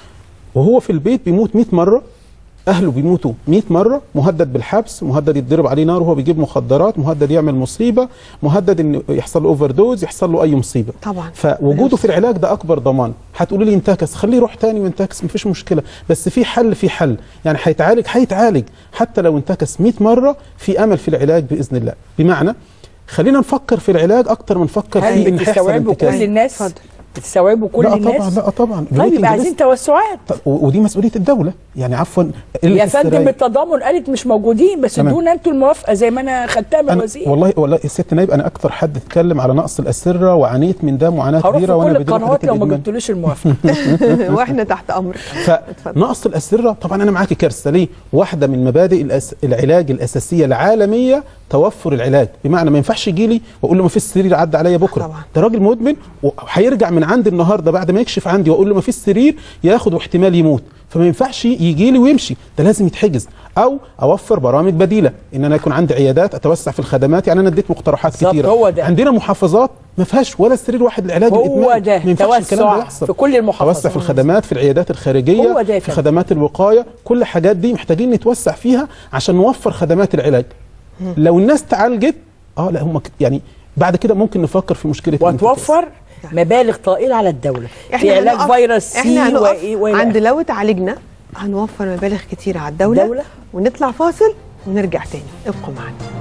وهو في البيت بيموت 100 مره اهله بيموتوا 100 مره مهدد بالحبس مهدد يتضرب عليه نار وهو بيجيب مخدرات مهدد يعمل مصيبه مهدد ان يحصل له اوفر دوز يحصل له اي مصيبه طبعا فوجوده في العلاج ده اكبر ضمان هتقولي لي انتكس خليه يروح تاني وينتكس مفيش مشكله بس في حل في حل يعني هيتعالج هيتعالج حتى لو انتكس 100 مره في امل في العلاج باذن الله بمعنى خلينا نفكر في العلاج اكتر ما نفكر في هل ان هيحصل بتستوعبوا كل انتكاس الناس بتستوعبوا كل لا الناس طبعا لا طبعا طيب الويتنج يبقى عايزين ليست- توسعات طب و- ودي مسؤوليه الدوله يعني عفوا قلة يا فندم السراير. التضامن قالت مش موجودين بس تمام. ادونا انتوا الموافقه زي ما انا خدتها من أنا الوزير والله والله الست نايب انا اكتر حد اتكلم على نقص الاسره وعانيت من ده معاناه هروح في كبيره وانا كل بدون القنوات حاجات لو ما الإدمان. جبتوليش الموافقه واحنا تحت امرك فنقص الاسره طبعا انا معاكي كارثه ليه؟ واحده من مبادئ الأس... العلاج الاساسيه العالميه توفر العلاج بمعنى ما ينفعش يجي لي واقول له ما فيش سرير عدى عليا بكره طبعا. ده راجل مدمن وهيرجع من عندي النهارده بعد ما يكشف عندي واقول له ما فيش سرير ياخد واحتمال يموت فما ينفعش يجي لي ويمشي ده لازم يتحجز او اوفر برامج بديله ان انا يكون عندي عيادات اتوسع في الخدمات يعني انا اديت مقترحات بالظبط، كتيره هو ده. عندنا محافظات ما فيهاش ولا سرير واحد لعلاج هو الادمان ده، ما ينفعش الكلام توسع ده يحصل في كل المحافظات. توسع في الخدمات في العيادات الخارجيه هو ده يا في فندم. خدمات الوقايه كل الحاجات دي محتاجين نتوسع فيها عشان نوفر خدمات العلاج لو الناس تعالجت اه لا هم ك- يعني بعد كده ممكن نفكر في مشكله الانتكاس. وتوفر مبالغ طائله على الدوله في احنا علاج هنقف- فيروس سي احنا هنقف وإيه وإلى عند آخره. لو اتعالجنا هنوفر مبالغ كتير على الدوله دولة؟ ونطلع فاصل ونرجع تاني ابقوا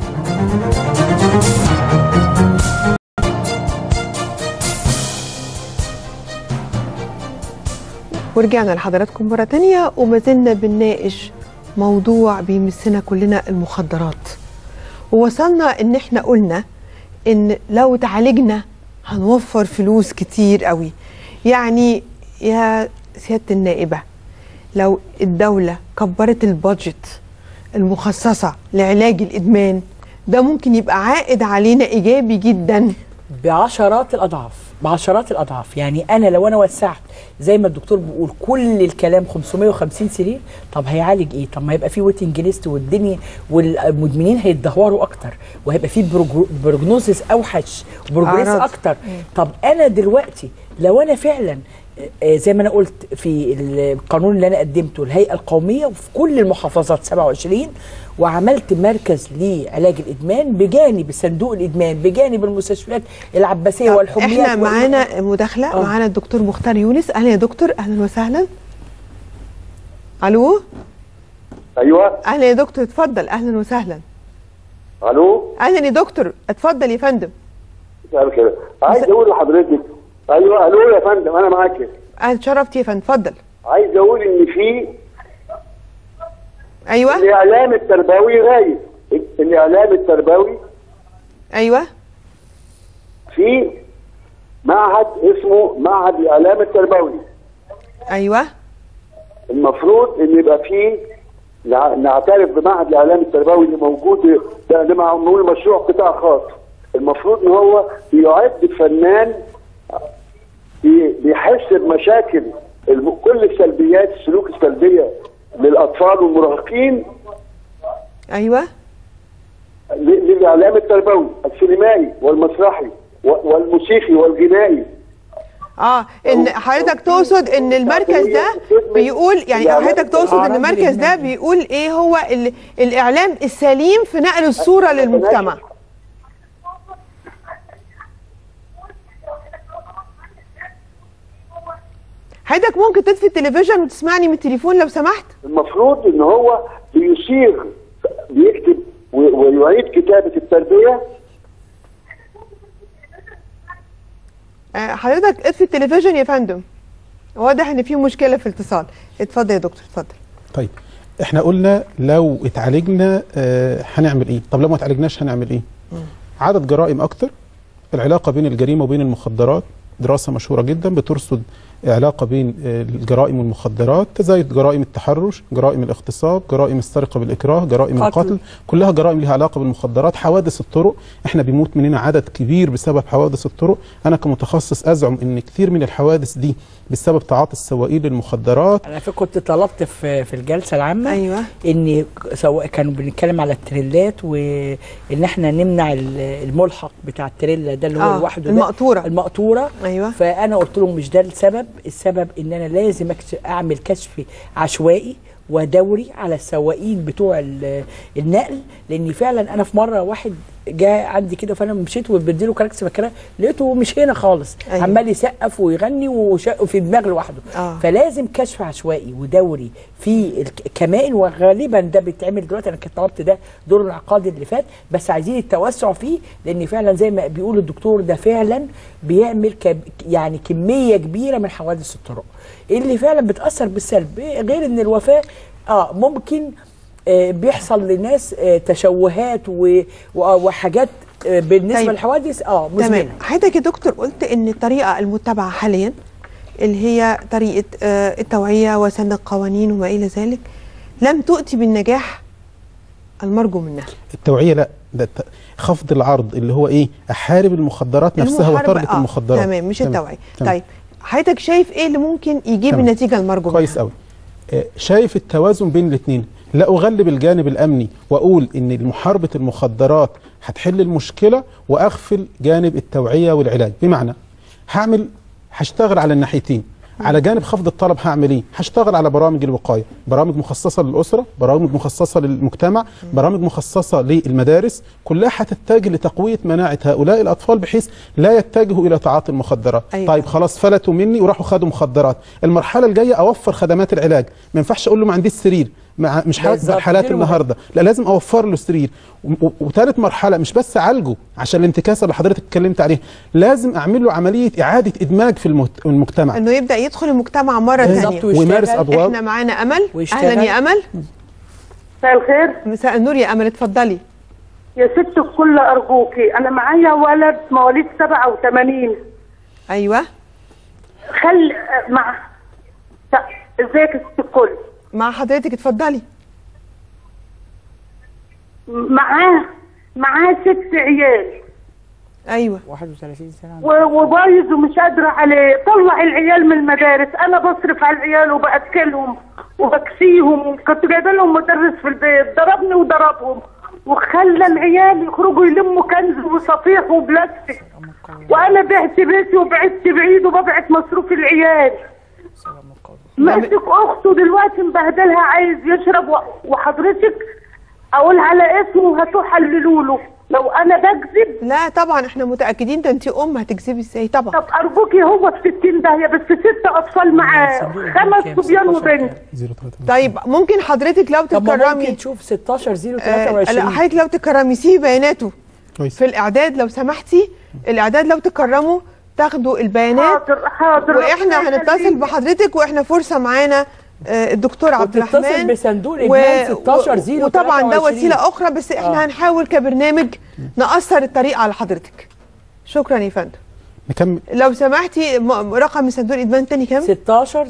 معانا ورجعنا لحضراتكم مرة تانية وما زلنا بنناقش موضوع بيمسنا كلنا المخدرات ووصلنا ان احنا قلنا ان لو تعالجنا هنوفر فلوس كتير قوي يعني يا سيادة النائبة لو الدولة كبرت البادجت المخصصة لعلاج الإدمان ده ممكن يبقى عائد علينا إيجابي جدا بعشرات الاضعاف بعشرات الاضعاف يعني انا لو انا وسعت زي ما الدكتور بيقول كل الكلام 550 سرير طب هيعالج ايه طب ما يبقى في ويتنج ليست والدنيا والمدمنين هيتدهوروا اكتر وهيبقى في بروجنوزس اوحش وبروجريس أعراض. اكتر طب انا دلوقتي لو انا فعلا آه، زي ما انا قلت في القانون اللي انا قدمته الهيئه القوميه وفي كل المحافظات 27 وعملت مركز لعلاج الادمان بجانب صندوق الادمان بجانب المستشفيات العباسيه والحميات احنا وال- معانا مداخلة آه. معانا الدكتور مختار يونس أهلا يا دكتور أهلا وسهلا ألو ايوه أهلا يا دكتور اتفضل أهلا وسهلا الو أهلا يا دكتور اتفضل يا فندم مساء الخير عايز اقول لحضرتك ايوه الو يا فندم انا معاك أنا اتشرفت يا فندم اتفضل عايز اقول ان في أيوه الاعلام التربوي غايب الاعلام التربوي أيوه في معهد اسمه معهد الاعلام التربوي ايوه المفروض ان يبقى فيه نع- نعترف بمعهد الاعلام التربوي اللي موجود ده ده مع- نقول مشروع قطاع خاص المفروض ان هو يعد فنان بي- بيحس بمشاكل الم- كل السلبيات السلوك السلبيه للاطفال والمراهقين ايوه ل- للاعلام التربوي السينمائي والمسرحي و- والموسيقي والغنائي اه ان حضرتك تقصد ان المركز ده بيقول يعني حضرتك تقصد ان المركز ده بيقول ايه هو ال- الاعلام السليم في نقل الصوره للمجتمع حضرتك ممكن تطفي التلفزيون وتسمعني من التليفون لو سمحت المفروض ان هو بيصيغ بيكتب و- ويعيد كتابه التربيه آه، حضرتك اطفي التلفزيون يا فندم واضح ان في مشكله في الاتصال اتفضل يا دكتور اتفضل طيب احنا قلنا لو اتعالجنا آه، هنعمل ايه طب لو ما اتعالجناش هنعمل ايه عدد جرائم اكتر العلاقه بين الجريمه وبين المخدرات دراسه مشهوره جدا بترصد علاقه بين آه، الجرائم والمخدرات تزايد جرائم التحرش جرائم الاغتصاب جرائم السرقه بالاكراه جرائم قتل. القتل كلها جرائم لها علاقه بالمخدرات حوادث الطرق احنا بيموت مننا عدد كبير بسبب حوادث الطرق انا كمتخصص ازعم ان كثير من الحوادث دي بسبب تعاطي السواقين للمخدرات انا فاكر كنت طلبت في في الجلسه العامه ايوه ان سواء كانوا بنتكلم على التريلات وان احنا نمنع ال- الملحق بتاع التريلا ده اللي هو آه، لوحده ده المقطورة. المقطوره ايوه فانا قلت لهم مش ده السبب السبب ان انا لازم أكش- اعمل كشف عشوائي ودوري على السواقين بتوع ال- النقل لان فعلا انا في مره واحد جاء عندي كده فانا مشيت وبديله كراكس فاكره لقيته مش هنا خالص أيوة. أيوة. عمال يسقف ويغني وشق في دماغ لوحده آه. فلازم كشف عشوائي ودوري في الكمائن وغالبا ده بيتعمل دلوقتي انا كنت طلبت ده دور العقاد اللي فات بس عايزين التوسع فيه لان فعلا زي ما بيقول الدكتور ده فعلا بيعمل كب يعني كميه كبيره من حوادث الطرق اللي فعلا بتاثر بالسلب غير ان الوفاه اه ممكن آه بيحصل لناس آه تشوهات و- و- وحاجات آه بالنسبه طيب. للحوادث اه تمام مزمنه حضرتك يا دكتور قلت ان الطريقه المتبعه حاليا اللي هي طريقه آه، التوعيه وسن القوانين وما الى ذلك لم تؤتي بالنجاح المرجو منها التوعيه لا ده الت- خفض العرض اللي هو ايه احارب المخدرات نفسها المحاربة- وتارجت آه، المخدرات تمام مش التوعيه تمام. طيب حضرتك شايف ايه اللي ممكن يجيب تمام. النتيجه المرجو كويس قوي آه، شايف التوازن بين الاثنين لا اغلب الجانب الامني واقول ان محاربه المخدرات هتحل المشكله واغفل جانب التوعيه والعلاج بمعنى هعمل هشتغل على الناحيتين على جانب خفض الطلب هعمل ايه؟ هشتغل على برامج الوقايه، برامج مخصصه للاسره، برامج مخصصه للمجتمع، برامج مخصصه للمدارس، كلها هتتجه لتقويه مناعه هؤلاء الاطفال بحيث لا يتجهوا الى تعاطي المخدرات. أيوة. طيب خلاص فلتوا مني وراحوا خدوا مخدرات، المرحله الجايه اوفر خدمات العلاج، ما ينفعش اقول له ما عنديش سرير، مع مش هقدر بالظبط، حالات دي المهم. النهارده، لا لازم اوفر له سرير، و- و- وثالث مرحله مش بس اعالجه عشان الانتكاسه اللي حضرتك اتكلمت عليها، لازم اعمل له عمليه اعاده ادماج في المت- المجتمع. انه يبدا يدخل المجتمع مره بالظبط، ثانيه ويشتغل. ويمارس أدوار. احنا معانا امل ويشتغل. اهلا يا امل مساء الخير مساء النور يا امل اتفضلي يا ست الكل ارجوكي انا معايا ولد مواليد 87 ايوه خل مع ط- ازيك يا ست الكل مع حضرتك اتفضلي معاه معاه ست عيال ايوه 31 سنه و- وبايظ ومش قادره عليه طلع العيال من المدارس انا بصرف على العيال وباكلهم وبكسيهم كنت جايبه لهم مدرس في البيت ضربني وضربهم وخلى العيال يخرجوا يلموا كنز وصفيح وبلاستيك وانا بعت بيتي وبعدت بعيد وببعت مصروف العيال ماسك اخته دلوقتي مبهدلها عايز يشرب و- وحضرتك اقول على اسمه هاتوه حللوا له لو انا بكذب لا طبعا احنا متاكدين ده انت ام هتكذبي ازاي طبعا طب ارجوكي هو في 60 داهيه بس ست اطفال معاه خمس صبيان وبنت طيب ممكن حضرتك لو طب ما تكرمي ممكن تشوف 16 0 آه، 23 لا حضرتك لو تكرمي سيبي بياناته كويس. في الاعداد لو سمحتي الاعداد لو تكرموا تاخدوا البيانات حاضر حاضر واحنا ربنا هنتصل يخليك. بحضرتك واحنا فرصه معانا آه، الدكتور عبد وتتصل الرحمن بصندوق الإجمال 16 0 وطبعا ده 23. وسيله اخرى بس احنا آه. هنحاول كبرنامج نأثر الطريق على حضرتك شكرا يا فندم نكمل لو سمحتي م- رقم صندوق الادمان تاني كام 16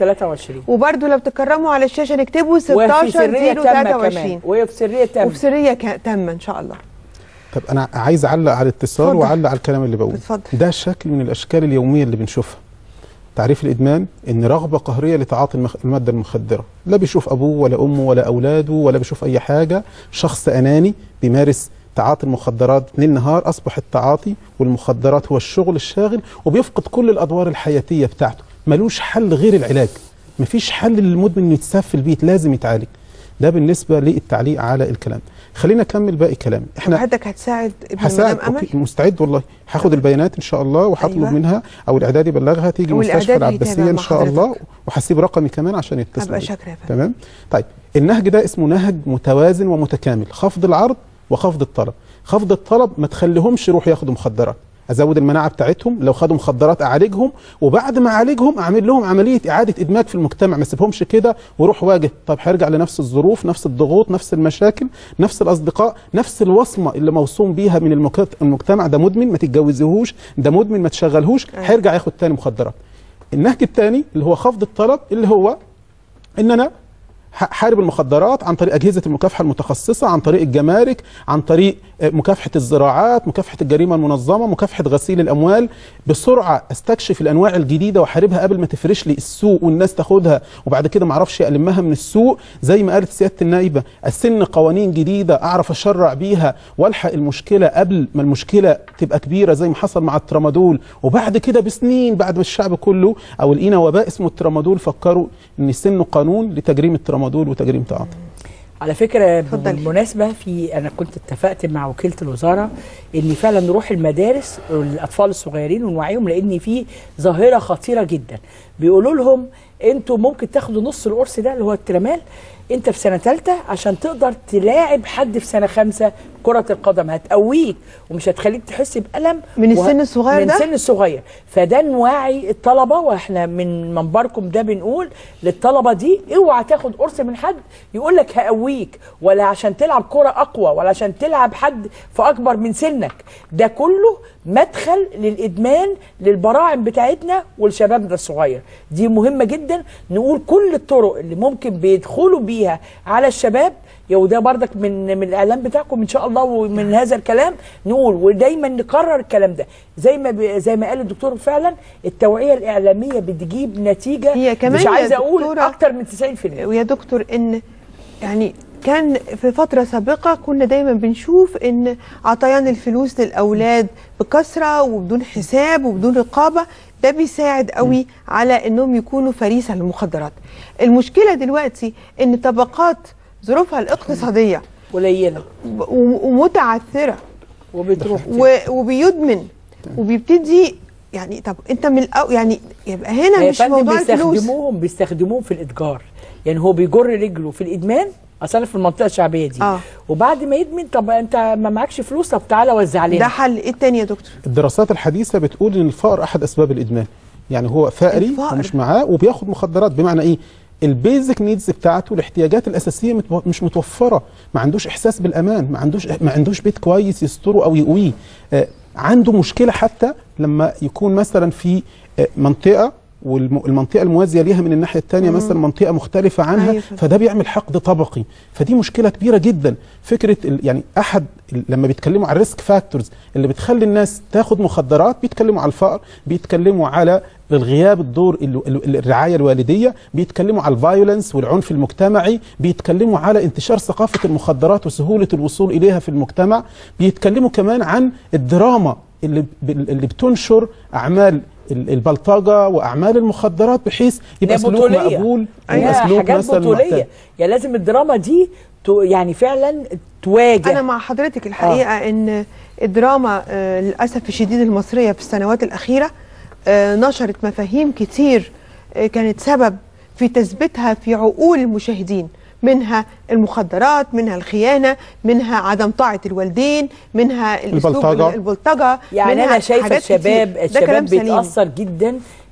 023 وبرده لو تكرموا على الشاشه نكتبوا وفي 16 سريه تامه 023 كمان وفي سريه تامه وفي سريه ك- تامه ان شاء الله طب انا عايز اعلق على الاتصال اتفضل. واعلق على الكلام اللي بقوله اتفضل. ده شكل من الاشكال اليوميه اللي بنشوفها تعريف الادمان ان رغبه قهريه لتعاطي المخ... الماده المخدره لا بيشوف ابوه ولا امه ولا اولاده ولا بيشوف اي حاجه شخص اناني بيمارس تعاطي المخدرات ليل نهار اصبح التعاطي والمخدرات هو الشغل الشاغل وبيفقد كل الادوار الحياتيه بتاعته ملوش حل غير العلاج مفيش حل للمدمن انه يتساب في البيت لازم يتعالج ده بالنسبه للتعليق على الكلام خلينا نكمل باقي كلام احنا حضرتك هتساعد ابن هساعد مدام امل أوكي، مستعد والله هاخد البيانات ان شاء الله وهطلب أيوة. منها او الاعداد يبلغها تيجي والإعداد مستشفى يتابع العباسيه مع ان شاء حضرتك. الله وهسيب رقمي كمان عشان يتصلوا هبقى بيا. شاكرة يا فندم. تمام طيب النهج ده اسمه نهج متوازن ومتكامل خفض العرض وخفض الطلب خفض الطلب ما تخليهمش يروحوا ياخدوا مخدرات ازود المناعه بتاعتهم لو خدوا مخدرات اعالجهم وبعد ما اعالجهم اعمل لهم عمليه اعاده ادماج في المجتمع ما اسيبهمش كده وروح واجه طب هيرجع لنفس الظروف نفس الضغوط نفس المشاكل نفس الاصدقاء نفس الوصمه اللي موصوم بيها من المك- المجتمع ده مدمن ما تتجوزيهوش ده مدمن ما تشغلهوش هيرجع ياخد تاني مخدرات النهج الثاني اللي هو خفض الطلب اللي هو ان انا ح- حارب المخدرات عن طريق اجهزه المكافحه المتخصصه عن طريق الجمارك عن طريق آه، مكافحه الزراعات مكافحه الجريمه المنظمه مكافحه غسيل الاموال بسرعه استكشف الانواع الجديده واحاربها قبل ما تفرش لي السوق والناس تاخدها وبعد كده ما اعرفش المها من السوق زي ما قالت سياده النائبه اسن قوانين جديده اعرف اشرع بيها والحق المشكله قبل ما المشكله تبقى كبيره زي ما حصل مع الترامادول وبعد كده بسنين بعد ما الشعب كله او لقينا وباء اسمه الترامادول فكروا ان يسنوا قانون لتجريم الترامادول وتجريم تعاطي على فكره بالمناسبه في انا كنت اتفقت مع وكيله الوزاره ان فعلا نروح المدارس الاطفال الصغيرين ونوعيهم لان في ظاهره خطيره جدا بيقولوا لهم انتوا ممكن تاخدوا نص القرص ده اللي هو الترامال انت في سنه ثالثه عشان تقدر تلاعب حد في سنه خمسه كره القدم هتقويك ومش هتخليك تحس بالم من وه- السن الصغير من ده؟ السن الصغير فده نوعي الطلبه واحنا من منبركم ده بنقول للطلبه دي اوعى تاخد قرص من حد يقول لك هقويك ولا عشان تلعب كره اقوى ولا عشان تلعب حد في اكبر من سنك ده كله مدخل للادمان للبراعم بتاعتنا ولشبابنا الصغير دي مهمه جدا نقول كل الطرق اللي ممكن بيدخلوا بيها على الشباب يا وده بردك من من الاعلام بتاعكم ان شاء الله ومن هذا الكلام نقول ودايما نكرر الكلام ده زي ما ب... زي ما قال الدكتور فعلا التوعيه الاعلاميه بتجيب نتيجه هي كمان مش يا عايزه اقول دكتورة- اكتر من 90% ويا دكتور ان يعني كان في فترة سابقة كنا دايما بنشوف ان عطيان الفلوس للأولاد بكثرة وبدون حساب وبدون رقابة ده بيساعد قوي على انهم يكونوا فريسة للمخدرات المشكلة دلوقتي ان طبقات ظروفها الاقتصادية قليلة ومتعثرة وبتروح و- وبيدمن وبيبتدي يعني طب انت من الأو يعني يبقى هنا يا مش فندم موضوع الفلوس بيستخدموهم بيستخدموهم في الاتجار يعني هو بيجر رجله في الادمان اصل أنا في المنطقه الشعبيه دي آه. وبعد ما يدمن طب انت ما معكش فلوس طب تعالى وزع علينا ده حل ايه التاني يا دكتور الدراسات الحديثه بتقول ان الفقر احد اسباب الادمان يعني هو فقري الفقر. ومش معاه وبياخد مخدرات بمعنى ايه البيزك نيدز بتاعته الاحتياجات الاساسيه متو- مش متوفره ما عندوش احساس بالامان ما عندوش ما عندوش بيت كويس يستره او يقويه آه، عنده مشكله حتى لما يكون مثلا في آه، منطقه والمنطقه الموازيه ليها من الناحيه الثانيه مم. مثلا منطقه مختلفه عنها أيوة. فده بيعمل حقد طبقي فدي مشكله كبيره جدا فكره ال- يعني احد ال- لما بيتكلموا على الريسك فاكتورز اللي بتخلي الناس تاخد مخدرات بيتكلموا على الفقر بيتكلموا على الغياب الدور ال- ال- الرعايه الوالديه بيتكلموا على الفايولنس والعنف المجتمعي بيتكلموا على انتشار ثقافه المخدرات وسهوله الوصول اليها في المجتمع بيتكلموا كمان عن الدراما اللي ب- اللي بتنشر اعمال ال- البلطجه واعمال المخدرات بحيث يبقى ده سلوك بطولية. مقبول هي يبقى سلوك حاجات مثلا بطوليه محترم. يعني لازم الدراما دي تو- يعني فعلا تواجه انا مع حضرتك الحقيقه آه. ان الدراما آه للاسف الشديد المصريه في السنوات الاخيره آه نشرت مفاهيم كتير آه كانت سبب في تثبيتها في عقول المشاهدين منها المخدرات منها الخيانه منها عدم طاعه الوالدين منها الاسلوب البلطجة. البلطجه يعني منها انا شايفه حاجات الشباب كتير. ده كلام الشباب سليم. بيتاثر جدا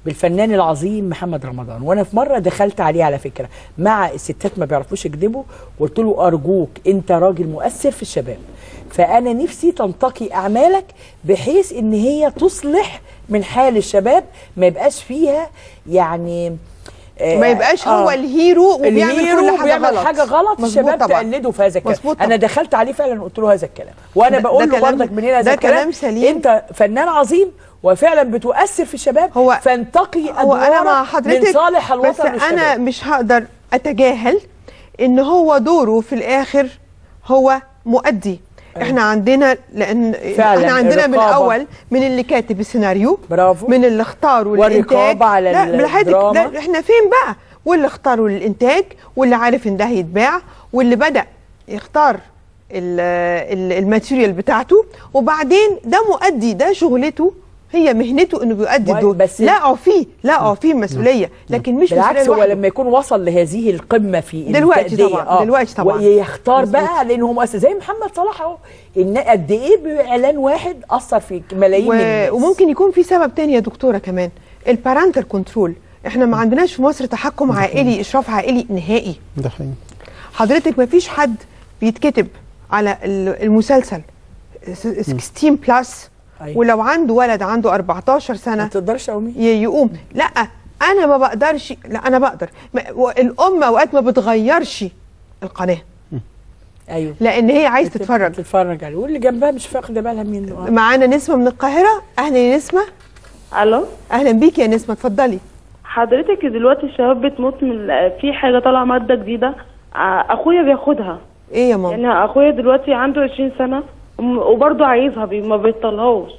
بالفنان العظيم محمد رمضان وانا في مره دخلت عليه على فكره مع الستات ما بيعرفوش يكذبوا قلت له ارجوك انت راجل مؤثر في الشباب فانا نفسي تنتقي اعمالك بحيث ان هي تصلح من حال الشباب ما يبقاش فيها يعني آه، ما يبقاش هو آه. الهيرو وبيعمل الهيرو كل حاجة وبيعمل غلط. حاجه غلط مظبوط الشباب طبعا. تقلده في هذا الكلام مظبوط انا دخلت عليه فعلا قلت له هذا الكلام وانا ده- بقول ده له كلام- برضك من هنا هذا ده الكلام كلام سليم. انت فنان عظيم وفعلا بتؤثر في الشباب هو فانتقي هو انا مع ادوارك حضرتك من صالح الوطن بس انا والشباب. مش هقدر اتجاهل ان هو دوره في الاخر هو مؤدي احنا عندنا لان فعلاً، احنا عندنا من الرقابة. الاول من اللي كاتب السيناريو برافو من اللي اختاروا الانتاج والرقابة على لا بالحقيقة الدراما. ده احنا فين بقى واللي اختاروا الانتاج واللي عارف ان ده هيتباع واللي بدا يختار ال- ال- الماتيريال بتاعته وبعدين ده مؤدي ده شغلته هي مهنته انه بيؤدي الدور بس- لا اعفيه لا اعفيه مسؤوليه لكن مش بالعكس مسؤوليه هو لوحده. لما يكون وصل لهذه القمه في دلوقتي التأدية، طبعاً، دلوقتي طبعاً. ويختار مظبوط. بقى لان هو مؤثر زي محمد صلاح اهو ان قد ايه باعلان واحد اثر في ملايين و... من الناس وممكن يكون في سبب تاني يا دكتوره كمان البارنتال كنترول احنا ما عندناش في مصر تحكم عائلي اشراف عائلي نهائي ده حقيقي حضرتك ما فيش حد بيتكتب على ال- المسلسل 16 بلس أيوة. ولو عنده ولد عنده 14 سنه ما تقدرش تقومي ي- يقوم لا انا ما بقدرش لا انا بقدر ما- و- الام اوقات ما بتغيرش القناه ايوه لان هي عايز تتفرج تتفرج عليه واللي جنبها مش واخده بالها منه آه. معانا نسمه من القاهره اهلا يا نسمه الو اهلا بيكي يا نسمه اتفضلي حضرتك دلوقتي الشباب بتموت من ال- في حاجه طالعه ماده جديده ع- اخويا بياخدها ايه يا ماما يعني اخويا دلوقتي عنده 20 سنه وم- وبرضه عايزها بي ما بيطلعوش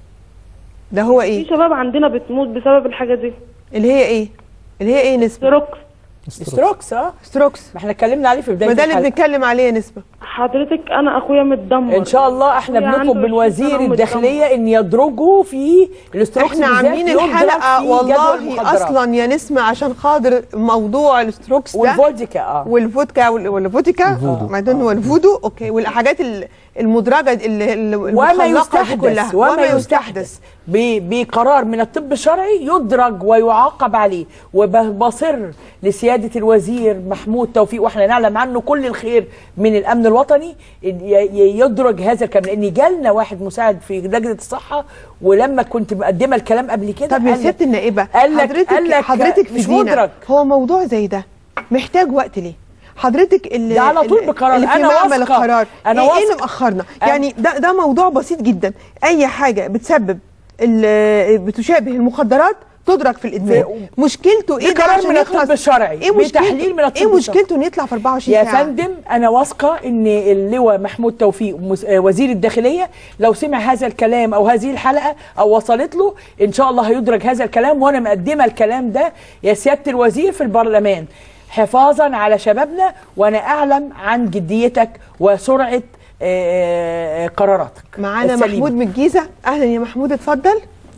ده هو ايه في شباب عندنا بتموت بسبب الحاجه دي اللي هي ايه اللي هي ايه نسمه ستروكس ستروكس اه ستروكس ما احنا اتكلمنا عليه في بدايه ما ده اللي الحلقة. بنتكلم عليه يا نسمه حضرتك انا اخويا متدمر ان شاء الله احنا أخويا بنطلب عنده من 20 وزير سنة الداخليه ان يدرجوا في الاستروكس احنا بالذات عاملين يدرج الحلقه في جدول والله المخدرات. اصلا يا نسمه عشان خاطر موضوع الستروكس ده والفودكا اه والفودكا وال- والفودكا الفودو. بعدين هو الفودو اوكي والحاجات ال- المدرجه اللي اللي وما المخلقة دي يستحدث وما يستحدث ب- بقرار من الطب الشرعي يدرج ويعاقب عليه وبصر لسيادة الوزير محمود توفيق واحنا نعلم عنه كل الخير من الأمن الوطني إن ي- ي- يدرج هذا الكلام لأن جالنا واحد مساعد في لجنة الصحة ولما كنت مقدمة الكلام قبل كده طب يا قال لك- سياده النائبه قال لك حضرتك قال لك حضرتك في مش دينا مدرك هو موضوع زي ده محتاج وقت ليه حضرتك اللي ده على طول اللي- بقرار. اللي في أنا معمل واثقة. القرار أنا ايه, إيه اللي واثقة. مأخرنا أنا- يعني ده ده موضوع بسيط جدا اي حاجه بتسبب ال- بتشابه المخدرات تدرك في الادمان مشكلته ايه ده بقرار عشان من يخلص الطب الشرعي ايه مشكلته بتحليل من الطب ايه الشرعي. مشكلته انه يطلع في 24 يا ساعه فندم انا واثقه ان اللواء محمود توفيق مس- آه، وزير الداخليه لو سمع هذا الكلام او هذه الحلقه او وصلت له ان شاء الله هيدرك هذا الكلام وانا مقدمه الكلام ده يا سياده الوزير في البرلمان حفاظا على شبابنا وانا اعلم عن جديتك وسرعه آه، آه، قراراتك معانا السليمة. محمود من الجيزه اهلا يا محمود اتفضل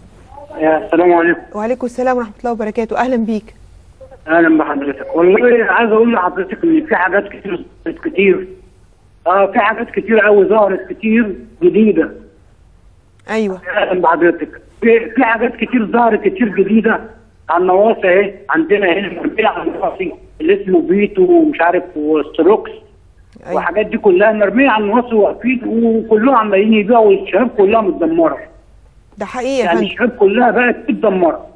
يا السلام عليكم وعليكم السلام ورحمه الله وبركاته اهلا بيك اهلا بحضرتك والله عايز اقول لحضرتك ان في حاجات كتير كتير اه في حاجات كتير قوي ظهرت كتير جديده ايوه اهلا بحضرتك في في حاجات كتير ظهرت كتير جديده على النواصي اهي عندنا هنا مرميه على النواصي اللي اسمه بيتو ومش عارف وستروكس أيوة. والحاجات دي كلها مرميه على النواصي واقفين وكلهم عمالين يبيعوا والشباب كلها متدمره ده حقيقي يا يعني فندم الشباب كلها بقت متدمره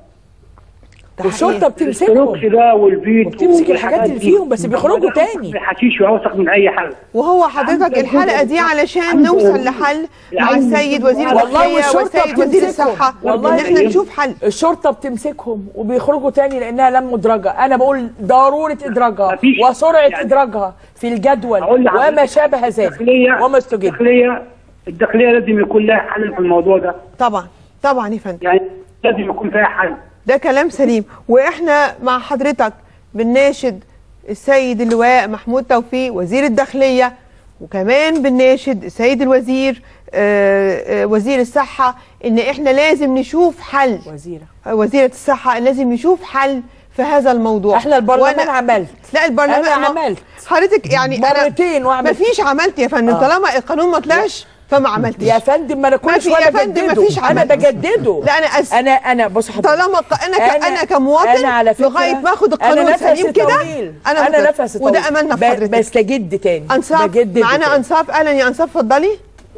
ده والشرطه حقيقي. بتمسكهم الستروكس ده والبيت وبتمسك الحاجات اللي فيهم بس بيخرجوا تاني الحشيش واوسخ من اي حاجه وهو حضرتك الحلقه دي علشان نوصل لحل مع السيد وزير والله الداخليه والشرطه والسيد وزير بتمسكهم الصحه والله ان احنا نشوف حل الشرطه بتمسكهم وبيخرجوا تاني لانها لم مدرجه انا بقول ضروره ادراجها مفيش. وسرعه يعني- ادراجها في الجدول أقول لحضرتك وما شابه ذلك الداخليه وما استجد الداخليه الداخليه لازم يكون لها حل في الموضوع ده طبعا طبعا يا فندم يعني لازم يكون فيها حل ده كلام سليم واحنا مع حضرتك بنناشد السيد اللواء محمود توفيق وزير الداخليه وكمان بنناشد السيد الوزير آه، آه، وزير الصحه ان احنا لازم نشوف حل وزيره وزيره الصحه لازم نشوف حل في هذا الموضوع احنا البرلمان وأنا- عملت لا البرلمان أنا ما- عملت. حضرتك يعني انا مرتين وعملت مفيش عملت يا فندم آه. طالما القانون ما طلعش فما عملتش يا فندم ما انا كل ما في- شويه يا فندم بجدده مفيش انا عمل. بجدده لا انا اسف انا انا بص حضرتك طالما ق- انا ك- انا كمواطن أنا على فكرة لغايه ما اخد أنا القانون نفسي سليم كده طويل. انا انا مقتنع. نفسي وده طويل. املنا ب- في حضرتك بستجد تاني انصاف بجدد معانا تاني. انصاف اهلا يا انصاف اتفضلي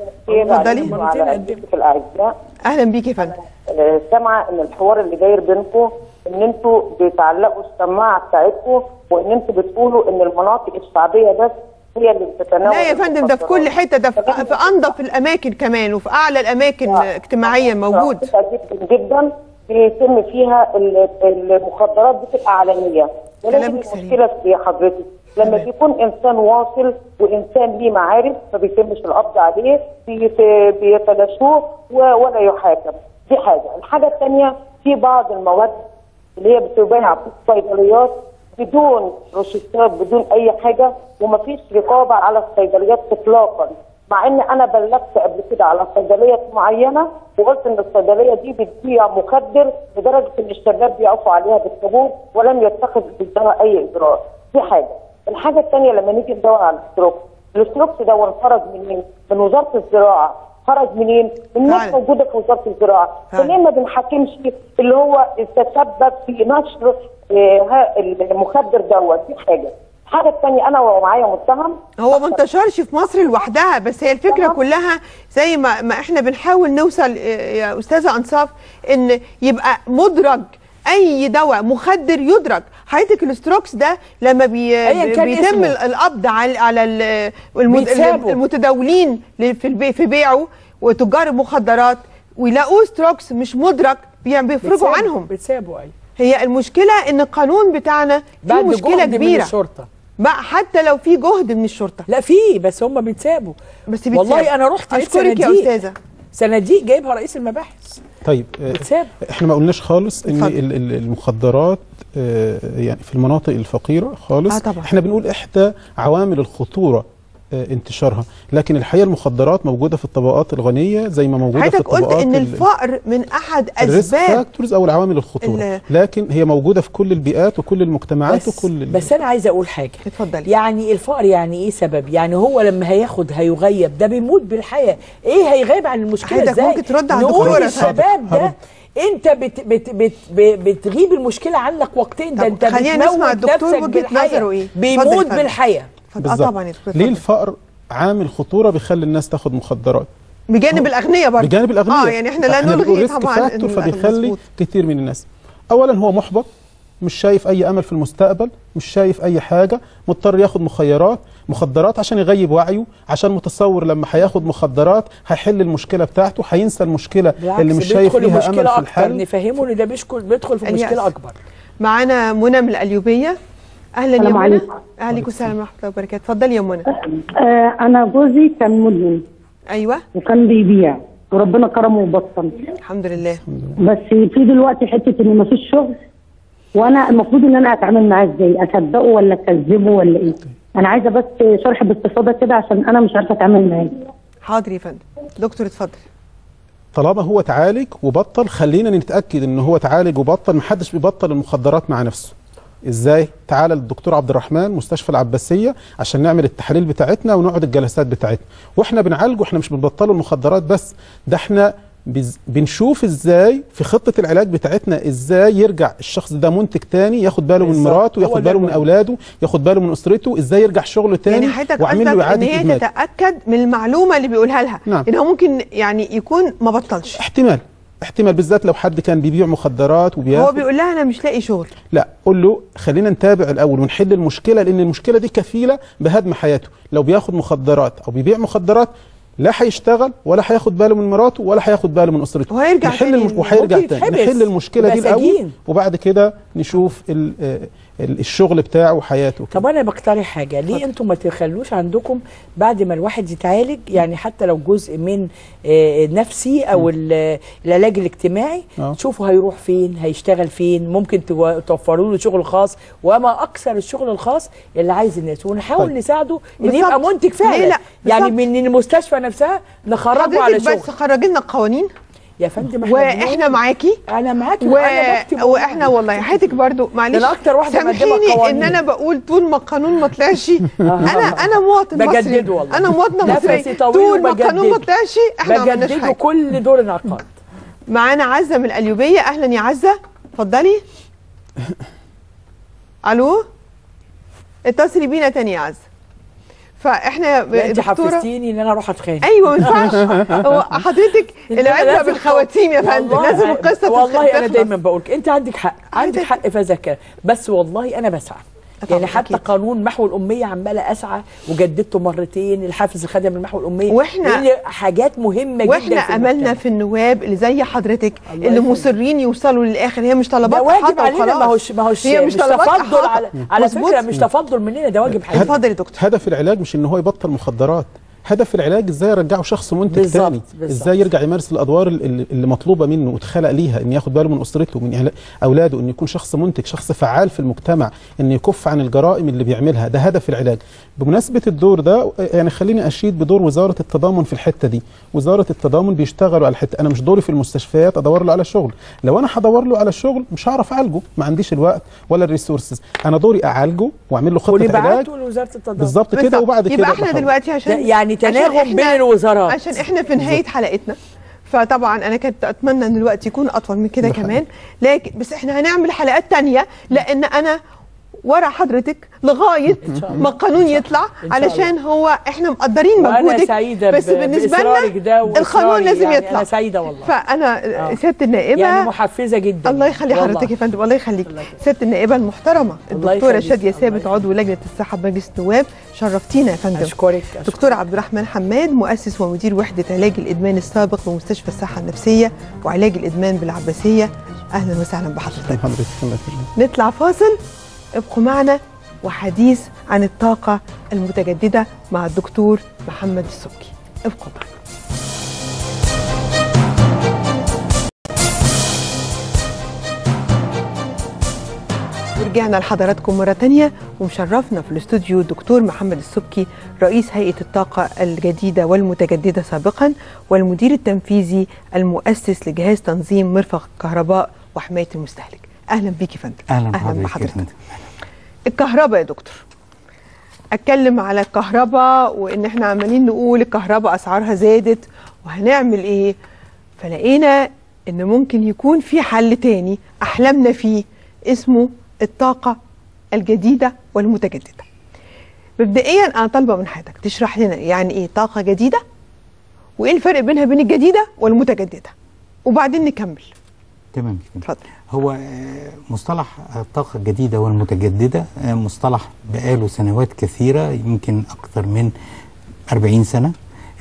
اتفضلي وعلى أسئلتك الأعزاء اهلا بيكي يا فندم آه، سامعة إن الحوار اللي داير بينكم إن أنتوا بتعلقوا السماعة بتاعتكم وإن أنتوا بتقولوا إن المناطق الشعبية بس هي اللي بتتناول لا يا فندم ده في كل حته ده في, في انظف الاماكن كمان وفي اعلى الاماكن اجتماعيا موجود جدا جدا بيتم فيها ال- المخدرات بتبقى علنيه ولكن كلامك سليم. المشكله في إيه يا حضرتك؟ لما بيكون انسان واصل وانسان ليه معارف ما بيتمش القبض عليه بيت- بيتلاشوه و- ولا يحاكم دي حاجه، الحاجه الثانيه في بعض المواد اللي هي بتباع في الصيدليات بدون روشتات بدون اي حاجه ومفيش رقابه على الصيدليات اطلاقا مع ان انا بلغت قبل كده على صيدليه معينه وقلت ان الصيدليه دي بتبيع مخدر لدرجه ان الشباب بيقفوا عليها بالطابور ولم يتخذ ضدها اي اجراء دي حاجه الحاجه الثانيه لما نيجي ندور على الاستروكس الاستروكس ده انفرد منين؟ من وزاره الزراعه خرج منين؟ من ناس فعلا. موجوده في وزاره الزراعه فعلا. فليه ما بنحاكمش اللي هو تسبب في نشر آه، ها- المخدر دوت دي حاجه الحاجه الثانيه انا ومعايا متهم هو ما انتشرش في مصر لوحدها بس هي الفكره كلها زي ما ما احنا بنحاول نوصل آه، يا استاذه انصاف ان يبقى مدرج اي دواء مخدر يدرج حضرتك الاستروكس ده لما بي أيا كان بيتم اسمه. القبض على على ال- المد- بيتسابوا. المتداولين ل- في البي- في بيعه وتجار المخدرات ويلاقوه ستروكس مش مدرج بي- بيفرجوا بتسابوا- عنهم بتسابوا ايوه هي المشكله ان القانون بتاعنا فيه بعد مشكله جهد من كبيره الشرطه بقى حتى لو في جهد من الشرطه لا في بس هم بيتسابوا بس بيتسابوا. والله انا رحت لقيت أشكرك يا صناديق. أستاذة. صناديق جايبها رئيس المباحث طيب آه، بتساب احنا ما قلناش خالص ان اتفضل. ال- ال- المخدرات آه، يعني في المناطق الفقيره خالص آه طبعا. احنا بنقول احدى عوامل الخطوره آه، انتشارها لكن الحقيقه المخدرات موجوده في الطبقات الغنيه زي ما موجوده في حضرتك قلت الطبقات ان ال- الفقر من احد الريسك اسباب فاكتورز او العوامل الخطوره ال- لكن هي موجوده في كل البيئات وكل المجتمعات بس وكل ال- بس انا عايزه اقول حاجه اتفضلي يعني الفقر يعني ايه سبب يعني هو لما هياخد هيغيب ده بيموت بالحياه ايه هيغيب عن المشكله حضرتك ازاي ممكن ترد على نقول الدكتورة للشباب ده هرد. انت بت بت بت ب- بتغيب المشكله عنك وقتين ده طب انت خلينا بتموت نسمع الدكتور نفسك وجهة بالحياة. نظره إيه؟ اتفضل بيموت اتفضل. بالحياه اتفضل. اه بالظبط. طبعا يا دكتور ليه اتفضل. الفقر عامل خطوره بيخلي الناس تاخد مخدرات بجانب الاغنياء برضه بجانب الاغنياء اه يعني احنا لا بنقول نلغي ريسك طبعا فاكتور ال- فبيخلي مظبوط. كتير من الناس اولا هو محبط مش شايف اي امل في المستقبل مش شايف اي حاجه مضطر ياخد مخيرات مخدرات عشان يغيب وعيه عشان متصور لما هياخد مخدرات هيحل المشكله بتاعته هينسى المشكله بالعكس اللي مش شايف بيدخل فيها امل المشكله في اكتر الحل نفهمه ان ده بيشكل بيدخل في اليأس. مشكله اكبر معانا منى من القليوبيه اهلا يا السلام منى عليكم. عليكم السلام ورحمه الله وبركاته اتفضلي يا منى آه انا جوزي كان مدمن ايوه وكان بيبيع وربنا كرمه وبطل الحمد لله بس في دلوقتي حته ان مفيش شغل وانا المفروض ان انا اتعامل معاه ازاي اصدقه ولا اكذبه ولا ايه انا عايزه بس شرح باستفاضه كده عشان انا مش عارفه اتعامل معاه حاضر يا فندم دكتور اتفضل طالما هو اتعالج وبطل خلينا نتاكد ان هو اتعالج وبطل محدش بيبطل المخدرات مع نفسه ازاي تعالى للدكتور عبد الرحمن مستشفى العباسيه عشان نعمل التحاليل بتاعتنا ونقعد الجلسات بتاعتنا واحنا بنعالجه احنا مش بنبطله المخدرات بس ده احنا بز- بنشوف ازاي في خطه العلاج بتاعتنا ازاي يرجع الشخص ده منتج تاني ياخد باله من بالظبط. مراته هو ياخد ده باله من المهم. اولاده ياخد باله من اسرته ازاي يرجع شغله تاني يعني حضرتك واعمل قصدك له ان اعاده هي ادماج تتاكد من المعلومه اللي بيقولها لها نعم. ان هو ممكن يعني يكون ما بطلش احتمال احتمال بالذات لو حد كان بيبيع مخدرات وبياخد هو بيقول لها انا مش لاقي شغل لا قول له خلينا نتابع الاول ونحل المشكله لان المشكله دي كفيله بهدم حياته لو بياخد مخدرات او بيبيع مخدرات لا هيشتغل ولا هياخد باله من مراته ولا هياخد باله من اسرته وهيرجع نحل تاني المش... وهيرجع ممكن تاني يتحبس. نحل المشكله دي يبقى الاول سجين. وبعد كده نشوف ال... آه، ال- الشغل بتاعه وحياته طب انا بقترح حاجه ليه انتم ما تخلوش عندكم بعد ما الواحد يتعالج يعني حتى لو جزء من آه، نفسي او ال- العلاج الاجتماعي آه. تشوفوا هيروح فين هيشتغل فين ممكن تو- توفروا له شغل خاص وما اكثر الشغل الخاص اللي عايز الناس ونحاول طيب. نساعده ان بالظبط. يبقى منتج فعلا ليه لا؟ يعني بالظبط. من المستشفى نفسها نخرجه على حضرتك شغل بس خرجي لنا القوانين يا فندم احنا واحنا بنقول- معاكي انا معاكي و... وأنا بكتب واحنا والله حياتك برضو معلش أنا أكتر واحدة مقدمة سامحيني ان قوانين. انا بقول طول ما القانون ما طلعش انا انا مواطن مصري بجدده والله انا مواطنه نفسي مصريه طويل طول ما القانون ما وبجدده. طلعش احنا ما عملناش بجدده حاجه كل دور انعقاد معانا عزه من القليوبيه اهلا يا عزه اتفضلي الو اتصلي بينا تاني يا عزه فاحنا لا انت دكتورة- حفزتيني ان انا اروح اتخانق ايوه ما ينفعش هو حضرتك العبره لازم- بالخواتيم يا فندم والله لازم أنا- القصه والله انا تخلص. دايما بقول انت عندك حق عندك حق في هذا الكلام بس والله انا بسعى يعني حتى قانون محو الاميه عماله اسعى وجددته مرتين الحافز الخدمي لمحو الاميه واحنا لأن حاجات مهمه جدا واحنا في املنا المجتمع. في النواب اللي زي حضرتك اللي يخليك. مصرين يوصلوا للاخر هي مش طلبات ده واجب إحاطة علينا وخلاص. ما هوش ما هوش هي مش طلبات تفضل إحاطة. على على مظبوط. فكره مش تفضل مننا ده واجب حقيقي اتفضل يا دكتور هدف العلاج مش ان هو يبطل مخدرات هدف العلاج ازاي يرجعه شخص منتج بالظبط، تاني بالظبط. ازاي يرجع يمارس الادوار اللي, اللي مطلوبه منه واتخلق ليها ان ياخد باله من اسرته من إهلا- اولاده ان يكون شخص منتج شخص فعال في المجتمع ان يكف عن الجرائم اللي بيعملها ده هدف العلاج بمناسبه الدور ده يعني خليني اشيد بدور وزاره التضامن في الحته دي وزاره التضامن بيشتغلوا على الحته انا مش دوري في المستشفيات ادور له على شغل لو انا هدور له على شغل مش هعرف اعالجه ما عنديش الوقت ولا الريسورسز انا دوري اعالجه واعمل له خطه علاج ونبعته لوزاره التضامن بالظبط كده وبعد كده يبقى احنا بحاول. دلوقتي عشان ده يعني عشان تناغم إحنا- بين الوزارات. عشان احنا في نهايه حلقتنا فطبعا انا كنت اتمنى ان الوقت يكون اطول من كده ده حقيقي. كمان لكن بس احنا هنعمل حلقات تانية لان انا ورا حضرتك لغايه ما القانون يطلع الله. علشان هو احنا مقدرين وأنا مجهودك سعيدة بس ب- بالنسبه بإصرارك ده لنا وإصراري القانون لازم يعني يطلع أنا سعيدة والله. فانا آه. سياده النائبه يعني محفزه جدا الله يخلي والله. حضرتك يا فندم الله يخليك سياده النائبه المحترمه الله الدكتوره يخليك. شاديه ثابت عضو لجنه الصحه بمجلس النواب شرفتينا يا فندم اشكرك دكتور عبد الرحمن حماد مؤسس ومدير وحده علاج الادمان السابق بمستشفى الصحه النفسيه وعلاج الادمان بالعباسيه اهلا وسهلا بحضرتك حضرتك الله يخليك. نطلع فاصل ابقوا معنا وحديث عن الطاقه المتجدده مع الدكتور محمد السبكي ابقوا معنا ورجعنا لحضراتكم مرة تانية ومشرفنا في الاستوديو الدكتور محمد السبكي رئيس هيئة الطاقة الجديدة والمتجددة سابقا والمدير التنفيذي المؤسس لجهاز تنظيم مرفق الكهرباء وحماية المستهلك أهلا بيك يا فندم اهلا أهلا بحضرتك يا بحضرتك فندم. الكهرباء يا دكتور اتكلم على الكهرباء وان احنا عمالين نقول الكهرباء اسعارها زادت وهنعمل ايه فلقينا ان ممكن يكون في حل تاني احلامنا فيه اسمه الطاقة الجديدة والمتجددة مبدئيا انا طالبة من حضرتك تشرح لنا يعني ايه طاقة جديدة وايه الفرق بينها بين الجديدة والمتجددة وبعدين نكمل تمام اتفضل هو آه، مصطلح الطاقة الجديدة والمتجددة آه، مصطلح بقاله سنوات كثيرة يمكن أكثر من 40 سنة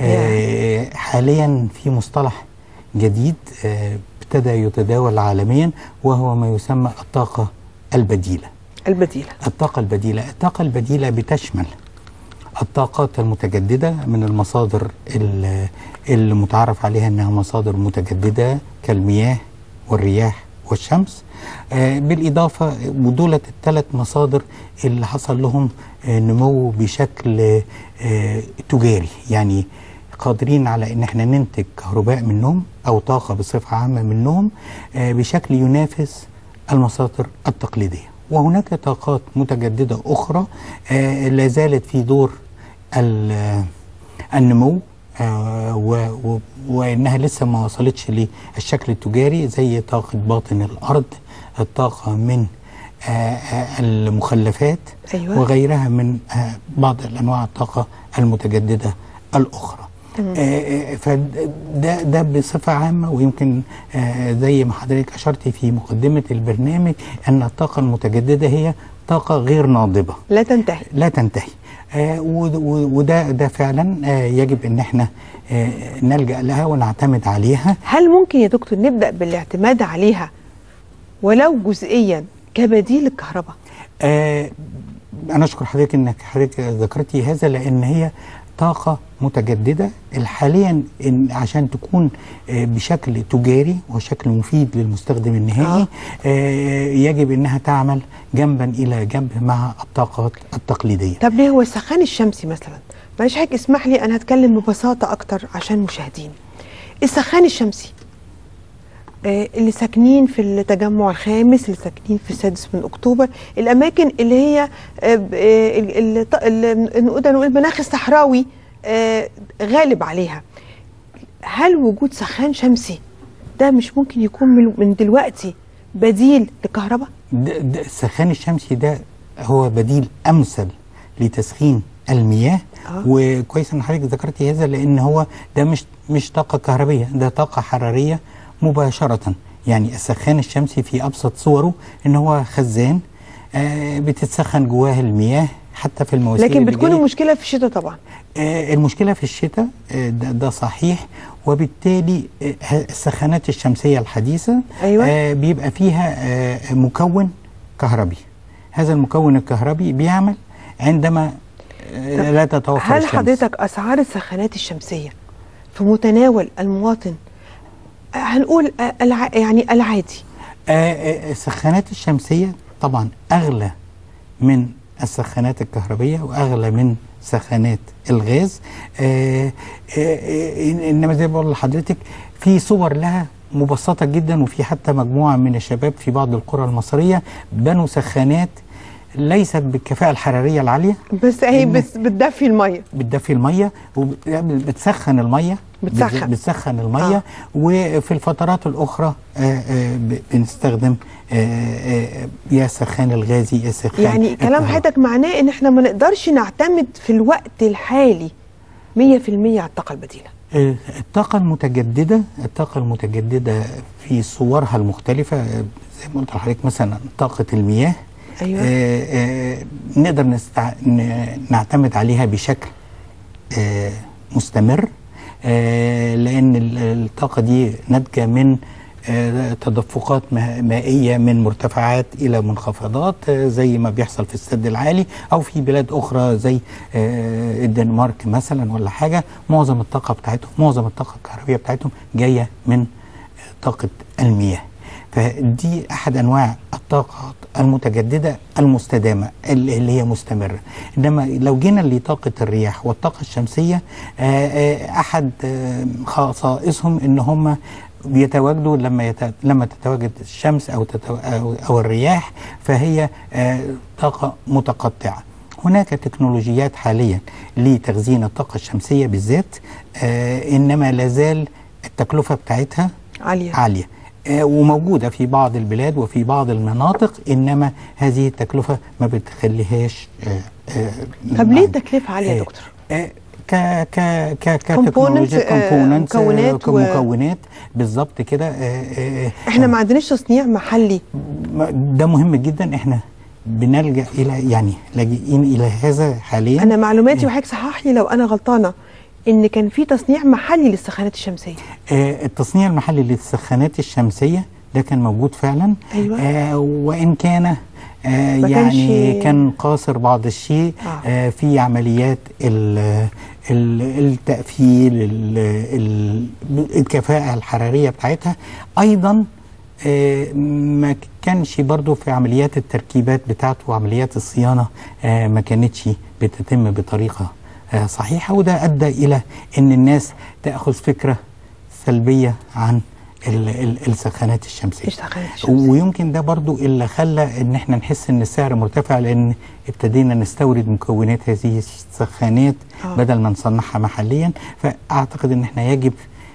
آه، حاليا في مصطلح جديد آه، ابتدى يتداول عالميا وهو ما يسمى الطاقة البديلة البديلة الطاقة البديلة الطاقة البديلة بتشمل الطاقات المتجددة من المصادر ال- المتعارف عليها أنها مصادر متجددة كالمياه والرياح والشمس آه، بالإضافة ودولة الثلاث مصادر اللي حصل لهم آه، نمو بشكل آه، تجاري يعني قادرين على ان احنا ننتج كهرباء منهم او طاقة بصفة عامة منهم آه، بشكل ينافس المصادر التقليدية وهناك طاقات متجددة أخرى آه، لا زالت في دور ال- النمو آه، و- و- وإنها لسه ما وصلتش للشكل التجاري زي طاقة باطن الأرض الطاقة من آه، آه، المخلفات أيوة. وغيرها من آه، بعض الأنواع الطاقة المتجددة الأخرى تمام. آه، آه، فده ده بصفة عامة ويمكن آه، زي ما حضرتك أشرت في مقدمة البرنامج أن الطاقة المتجددة هي طاقة غير ناضبة لا تنتهي لا تنتهي آه، ود- ود- وده ده فعلا آه، يجب ان احنا آه، نلجا لها ونعتمد عليها هل ممكن يا دكتور نبدأ بالاعتماد عليها ولو جزئيا كبديل الكهرباء آه، انا اشكر حضرتك انك حضرتك ذكرتي هذا لان هي طاقة متجددة حاليا إن عشان تكون آه، بشكل تجاري وشكل مفيد للمستخدم النهائي آه، يجب انها تعمل جنبا الى جنب مع الطاقات التقليدية طب ليه هو السخان الشمسي مثلا معلش حضرتك اسمح لي انا هتكلم ببساطه اكتر عشان مشاهدين السخان الشمسي آه، اللي ساكنين في التجمع الخامس اللي ساكنين في السادس من اكتوبر الاماكن اللي هي آه، ب- آه، ال- ال- ط- ال- نقدر نقول المناخ الصحراوي آه، غالب عليها هل وجود سخان شمسي ده مش ممكن يكون من- من دلوقتي بديل للكهرباء ده ده السخان الشمسي ده هو بديل امثل لتسخين المياه آه. وكويس ان حضرتك ذكرتي هذا لان هو ده مش مش طاقه كهربيه ده طاقه حراريه مباشره يعني السخان الشمسي في ابسط صوره ان هو خزان آه بتتسخن جواه المياه حتى في المواسير لكن اللي بتكون جاية. المشكله في الشتاء طبعا آه، المشكلة في الشتاء آه، ده, ده صحيح وبالتالي آه، ه- السخانات الشمسية الحديثة أيوة. آه، بيبقى فيها آه، مكون كهربي هذا المكون الكهربي بيعمل عندما آه، لا تتوفر هل الشمس حضرتك اسعار السخانات الشمسيه في متناول المواطن آه، هنقول آه، الع... يعني العادي آه، آه، السخانات الشمسية طبعا أغلى من السخانات الكهربية وأغلى من سخانات الغاز آه، آه، آه، إنما زي ما بقول لحضرتك في صور لها مبسطة جدا وفي حتى مجموعة من الشباب في بعض القرى المصرية بنوا سخانات ليست بالكفاءة الحرارية العالية بس هي إن- بس بتدفي الميه بتدفي الميه وبتسخن الميه بتسخن. بت- بتسخن الميه آه. وفي الفترات الاخرى آه، آه، ب- بنستخدم آه، آه، يا السخان الغازي يا السخان يعني كلام الكهربائي. حضرتك معناه ان احنا ما نقدرش نعتمد في الوقت الحالي 100% على الطاقه البديله آه، الطاقة المتجددة الطاقة المتجددة في صورها المختلفة آه، زي ما قلت لحضرتك مثلا طاقة المياه أيوة. آه، آه، نقدر نستع... ن- نعتمد عليها بشكل آه، مستمر آه، لأن ال- الطاقة دي ناتجة من آه، تدفقات ما- مائية من مرتفعات إلى منخفضات آه، زي ما بيحصل في السد العالي أو في بلاد أخرى زي آه، الدنمارك مثلا ولا حاجة معظم الطاقة بتاعتهم معظم الطاقة الكهربية بتاعتهم جاية من طاقة المياه فدي أحد أنواع الطاقة المتجددة المستدامة اللي اللي هي مستمرة إنما لو جينا لطاقة الرياح والطاقة الشمسية آه، آه، أحد آه، خصائصهم إن هم بيتواجدوا لما يت... لما تتواجد الشمس او تتو... او, أو الرياح فهي آه، طاقه متقطعه هناك تكنولوجيات حاليا لتخزين الطاقه الشمسيه بالذات آه، انما لازال التكلفه بتاعتها عاليه عاليه آه، وموجوده في بعض البلاد وفي بعض المناطق انما هذه التكلفه ما بتخليهاش آه، آه، طب ليه التكلفه عاليه يا آه، دكتور؟ آه، ك ك ك Components، كتكنولوجيا آه، كومبوننتس مكونات و- مكونات بالظبط كده آه، آه، احنا ما عندناش تصنيع محلي ما- ده مهم جدا احنا بنلجا الى يعني لاجئين الى هذا حاليا انا معلوماتي وحضرتك صحح لي لو انا غلطانه ان كان في تصنيع محلي للسخانات الشمسيه آه التصنيع المحلي للسخانات الشمسيه ده كان موجود فعلا أيوة. آه وان كان آه ما يعني كانش- كان قاصر بعض الشيء آه. آه في عمليات ال- ال- التقفيل ال- ال- الكفاءة الحرارية بتاعتها أيضا آه، ما كانش برضو في عمليات التركيبات بتاعته وعمليات الصيانة آه، ما كانتش بتتم بطريقة آه، صحيحة وده أدى إلى أن الناس تأخذ فكرة سلبية عن ال- ال- السخانات الشمسية السخانات الشمسية. ويمكن ده برضو اللي خلى ان احنا نحس ان السعر مرتفع لان ابتدينا نستورد مكونات هذه السخانات آه. بدل ما نصنعها محليا فاعتقد ان احنا يجب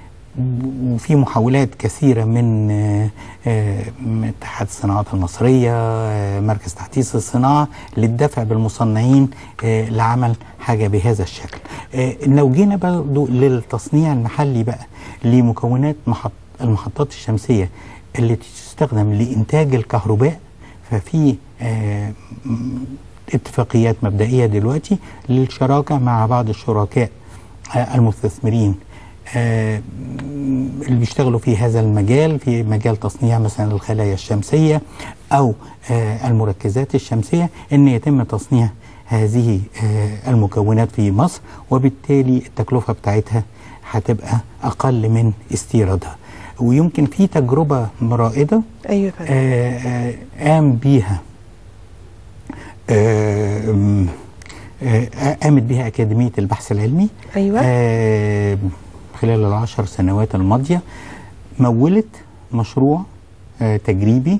وفي محاولات كثيرة من آه، آه، من اتحاد الصناعات المصرية آه، مركز تحديث الصناعة للدفع بالمصنعين آه، لعمل حاجة بهذا الشكل آه، لو جينا برضو للتصنيع المحلي بقى لمكونات محط المحطات الشمسية اللي تستخدم لإنتاج الكهرباء ففي آه، م- اتفاقيات مبدئية دلوقتي للشراكة مع بعض الشركاء آه، المستثمرين آه، اللي بيشتغلوا في هذا المجال في مجال تصنيع مثلا الخلايا الشمسية أو آه، المركزات الشمسية أن يتم تصنيع هذه آه، المكونات في مصر وبالتالي التكلفة بتاعتها هتبقى أقل من استيرادها ويمكن في تجربة رائدة ايوه فندم آه، آه، قام بيها آه، م- آه، قامت بها أكاديمية البحث العلمي أيوة. آه، خلال العشر سنوات الماضية مولت مشروع آه، تجريبي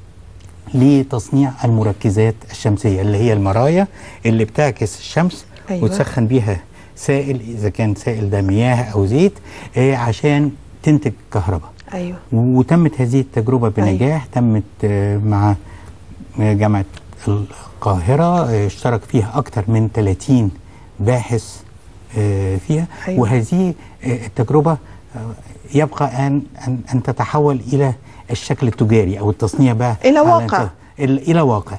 لتصنيع المركزات الشمسيه اللي هي المرايا اللي بتعكس الشمس أيوة. وتسخن بيها سائل اذا كان سائل ده مياه او زيت آه، عشان تنتج كهرباء ايوه وتمت هذه التجربة بنجاح تمت آه، مع جامعة القاهرة آه، اشترك فيها أكثر من 30 باحث آه، فيها أيوة. وهذه آه، التجربة آه، يبقى أن أن أن تتحول إلى الشكل التجاري أو التصنيع بقى إلى على واقع. إنت- ال- إلى واقع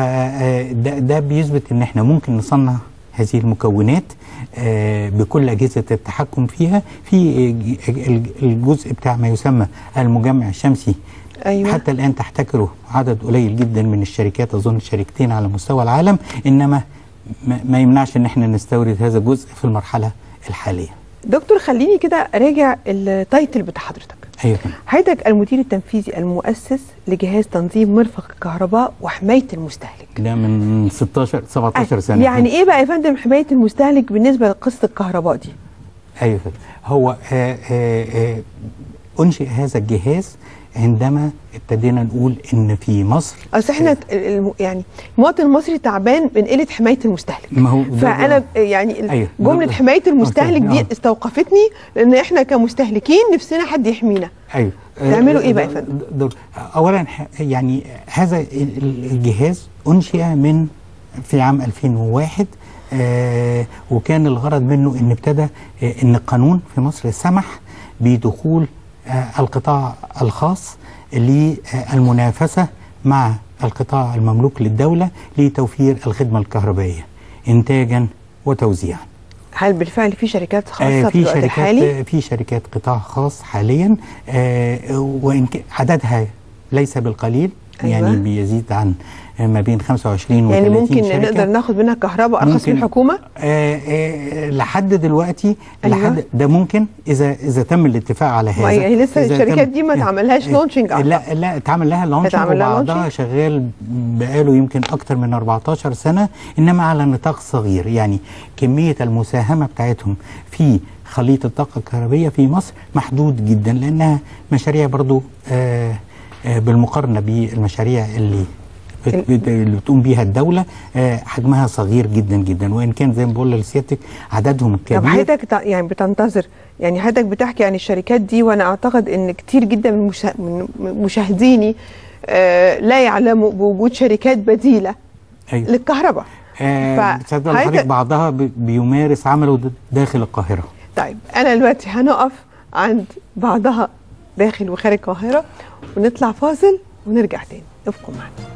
فده ده بيثبت إن إحنا ممكن نصنع هذه المكونات آه، بكل أجهزة التحكم فيها في آه، ج- الجزء بتاع ما يسمى المجمع الشمسي أيوة. حتى الآن تحتكره عدد قليل جدا من الشركات أظن شركتين على مستوى العالم إنما ما ما يمنعش إن احنا نستورد هذا الجزء في المرحلة الحالية دكتور خليني كده راجع التايتل بتاع حضرتك أيوة حضرتك المدير التنفيذي المؤسس لجهاز تنظيم مرفق الكهرباء وحمايه المستهلك ده من 16 17 سنة يعني ايه بقى يا فندم حمايه المستهلك بالنسبه لقصه الكهرباء دي ايوه هو آه آه آه انشئ هذا الجهاز عندما ابتدينا نقول ان في مصر اصل احنا ال- الم- يعني المواطن المصري تعبان من قله حمايه المستهلك ما هو ده- فانا يعني ال- أيوة. جمله ده- حمايه المستهلك أوكي. دي آه. استوقفتني لان احنا كمستهلكين نفسنا حد يحمينا ايوه تعملوا إيه بقى يا د- فندم؟ د- د- اولا ح- يعني هذا ال- ال- الجهاز انشئ من في عام 2001 آه وكان الغرض منه ان ابتدى آه ان القانون في مصر سمح بدخول آه القطاع الخاص للمنافسه مع القطاع المملوك للدوله لتوفير الخدمه الكهربائيه انتاجا وتوزيعا هل بالفعل في شركات خاصه آه، في في الوقت شركات الحالي آه، في شركات قطاع خاص حاليا آه، وان ك- عددها ليس بالقليل أيوة. يعني بيزيد عن آه، ما بين 25 و 30 يعني ممكن شركة. نقدر ناخد منها كهرباء ارخص من ممكن. الحكومه آه آه لحد دلوقتي أيوة. لحد ده ممكن اذا اذا تم الاتفاق على هذا ما هي لسه إذا الشركات تم- دي ما اتعملهاش لونشنج لا لا اتعمل لها لونشنج اتعمل لها وبعضها لونشنج؟ شغال بقاله يمكن اكتر من 14 سنه انما على نطاق صغير يعني كميه المساهمه بتاعتهم في خليط الطاقه الكهربائيه في مصر محدود جدا لانها مشاريع برضو آه آه بالمقارنه بالمشاريع اللي بت- بت- اللي بتقوم بيها الدوله آه حجمها صغير جدا جدا وان كان زي ما بقول لسيادتك عددهم طب كبير حضرتك تع- يعني بتنتظر يعني حضرتك بتحكي عن الشركات دي وانا اعتقد ان كتير جدا من مشا- من مشاهديني آه لا يعلموا بوجود شركات بديله أيوة. للكهرباء آه ف- تصدق حضرتك- حضرتك بعضها ب- بيمارس عمله د- داخل القاهره طيب انا دلوقتي هنقف عند بعضها داخل وخارج القاهره ونطلع فاصل ونرجع تاني ابقوا معنا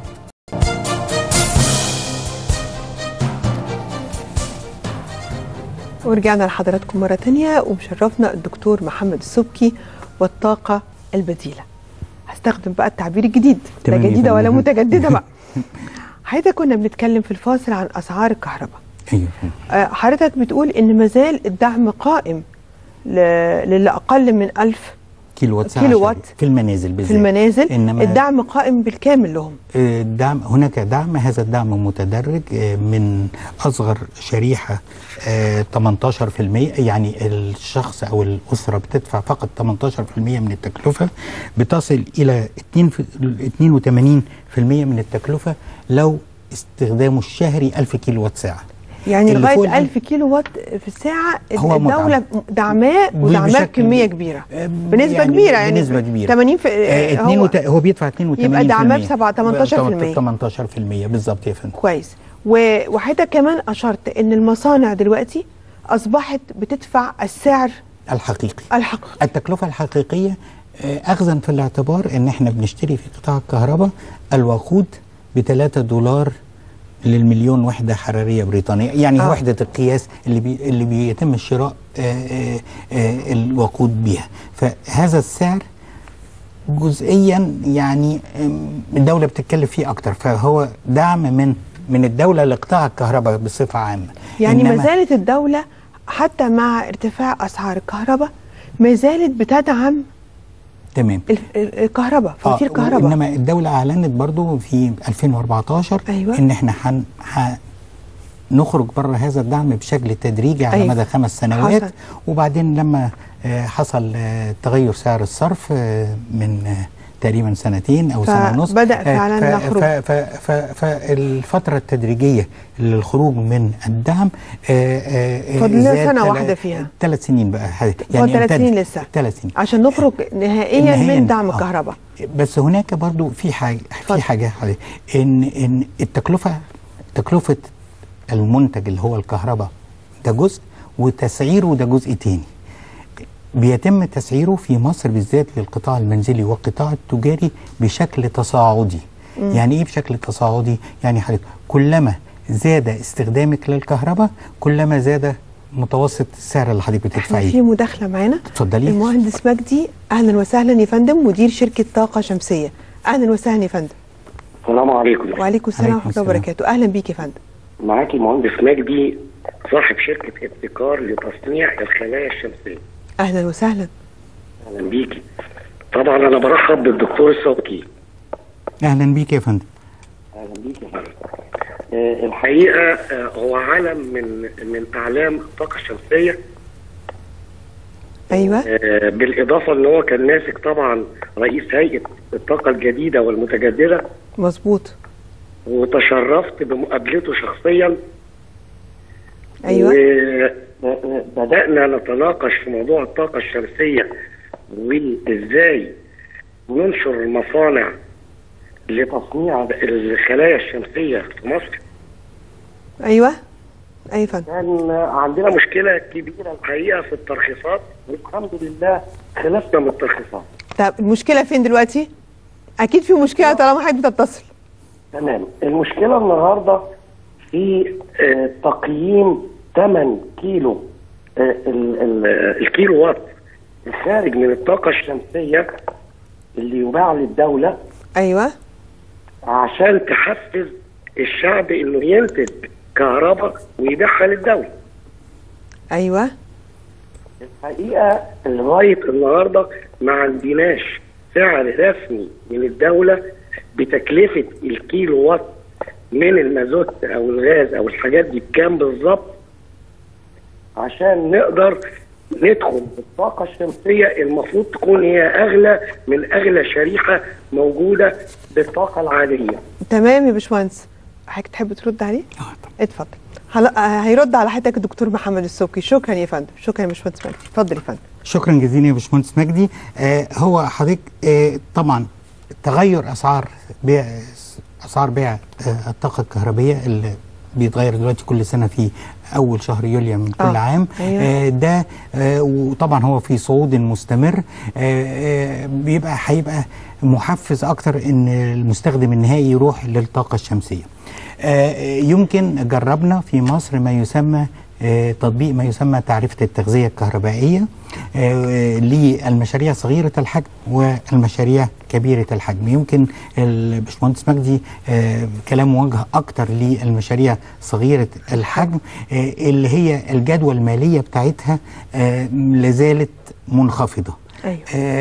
ورجعنا لحضراتكم مرة تانية ومشرفنا الدكتور محمد السبكي والطاقة البديلة هستخدم بقى التعبير الجديد لا تمام يا جديدة ولا فندم. متجددة بقى حضرتك كنا بنتكلم في الفاصل عن أسعار الكهرباء ايوه آه، حضرتك بتقول ان مازال الدعم قائم ل- للي اقل من 1000 كيلو وات ساعة كيلو شهرية. وات في المنازل بالذات في المنازل انما الدعم قائم بالكامل لهم آه، الدعم هناك دعم هذا الدعم متدرج آه، من اصغر شريحه آه، 18% يعني الشخص او الاسره بتدفع فقط 18% من التكلفه بتصل الى 2 في- 82% من التكلفه لو استخدامه الشهري 1000 كيلو وات ساعه يعني اللي فوق لغايه ال 1000 كيلو وات في الساعه هو الدوله دعماه ودعماه بشكل- بكميه كبيره بنسبه يعني كبيره يعني بنسبه كبيره 80 في آه، هو اتنين وت... هو بيدفع 82 يبقى دعماه ب 18% 18% بالظبط يا فندم كويس و- وحضرتك كمان اشرت ان المصانع دلوقتي اصبحت بتدفع السعر الحقيقي الحقيقي التكلفة الحقيقية آه، أخذا في الاعتبار أن احنا بنشتري في قطاع الكهرباء الوقود ب 3 دولار للمليون وحدة حرارية بريطانية يعني آه. آه. وحدة القياس اللي بي اللي بيتم شراء آه، آه، آه، الوقود بها فهذا السعر جزئيا يعني آم، الدولة بتتكلف فيه أكتر فهو دعم من من الدولة لقطاع الكهرباء بصفة عامة يعني إنما- ما زالت الدولة حتى مع ارتفاع أسعار الكهرباء ما زالت بتدعم تمام ال- ال- الكهرباء فواتير الكهرباء انما الدوله اعلنت برضو في 2014 أيوة. ان احنا حن ح نخرج بره هذا الدعم بشكل تدريجي على أيوة. مدى خمس سنوات حصل. وبعدين لما آه، حصل آه، تغير سعر الصرف آه، من آه، تقريبا سنتين او سنه ونص فبدأ آه، فعلاً ف- نخرج. ف- ف- ف- فالفتره التدريجيه للخروج من الدعم آه، آه، آه، فاضل لنا زاد سنة تلا- واحدة فيها. ثلاث سنين بقى هو ثلاث امتد. سنين لسه ثلاث سنين عشان نخرج نهائيا نهائياً، من دعم آه. الكهرباء بس هناك برضو في حاجه في حاجه حضرتك، ان ان التكلفه تكلفه المنتج اللي هو الكهرباء ده جزء وتسعيره ده جزء تاني بيتم تسعيره في مصر بالذات للقطاع المنزلي والقطاع التجاري بشكل تصاعدي مم. يعني ايه بشكل تصاعدي يعني حضرتك كلما زاد استخدامك للكهرباء كلما زاد متوسط السعر اللي حضرتك احنا بتدفعيه في مداخله معانا اتفضلي المهندس مجدي اهلا وسهلا يا فندم مدير شركه طاقه شمسيه اهلا وسهلا يا فندم السلام عليكم وعليكم السلام ورحمه الله وبركاته اهلا بيك يا فندم معاكي المهندس مجدي صاحب شركة ابتكار لتصنيع الخلايا الشمسية اهلا وسهلا أهلا بيكي طبعا أنا برحب بالدكتور الصوتي اهلا بيك يا فندم أهلا بيكي يا فندم. آه، الحقيقة آه، هو علم من من أعلام الطاقة الشمسية ايوه آه، بالإضافة إن هو كان ماسك طبعا رئيس هيئة الطاقة الجديدة والمتجددة مظبوط وتشرفت بمقابلته شخصيا ايوه وبدأنا نتناقش في موضوع الطاقة الشمسية وإزاي ننشر مصانع لتصنيع الخلايا الشمسية في مصر ايوه اي يا فندم كان عندنا مشكلة كبيرة الحقيقة في الترخيصات والحمد لله خلصنا من الترخيصات طب المشكله فين دلوقتي اكيد في مشكله طالما حضرتك بتتصل تمام المشكلة النهاردة في آه، تقييم 8 كيلو آه، ال- ال- الكيلو وات الخارج من الطاقة الشمسية اللي يباع للدولة ايوه عشان تحفز الشعب انه ينتج كهرباء ويبيعها للدولة ايوه الحقيقة لغاية النهاردة ما عندناش سعر رسمي من الدولة بتكلفة الكيلو وات من المازوت أو الغاز أو الحاجات دي بكام بالظبط عشان نقدر ندخل بالطاقة الشمسية المفروض تكون هي أغلى من أغلى شريحة موجودة بالطاقة العادية تمام يا باشمهندس حضرتك تحب ترد عليه؟ اه طبعا اتفضل هلا آه، هيرد على حضرتك الدكتور محمد السوقي شكرا يا فندم شكرا يا باشمهندس مجدي اتفضل يا فندم شكرا جزيلا يا باشمهندس مجدي آه هو حضرتك آه طبعا تغير اسعار بيع اسعار بيع آه الطاقه الكهربائيه اللي بيتغير دلوقتي كل سنه في اول شهر يوليو من كل آه، عام أيوة. آه ده آه وطبعا هو في صعود مستمر آه آه بيبقى هيبقى محفز اكتر ان المستخدم النهائي يروح للطاقه الشمسيه آه يمكن جربنا في مصر ما يسمى آه، تطبيق ما يسمى تعرفة التغذية الكهربائية آه، للمشاريع صغيرة الحجم والمشاريع كبيرة الحجم يمكن الباشمهندس مجدي آه، كلام موجه أكتر للمشاريع صغيرة الحجم آه، اللي هي الجدوى المالية بتاعتها آه، لازالت منخفضة ايوه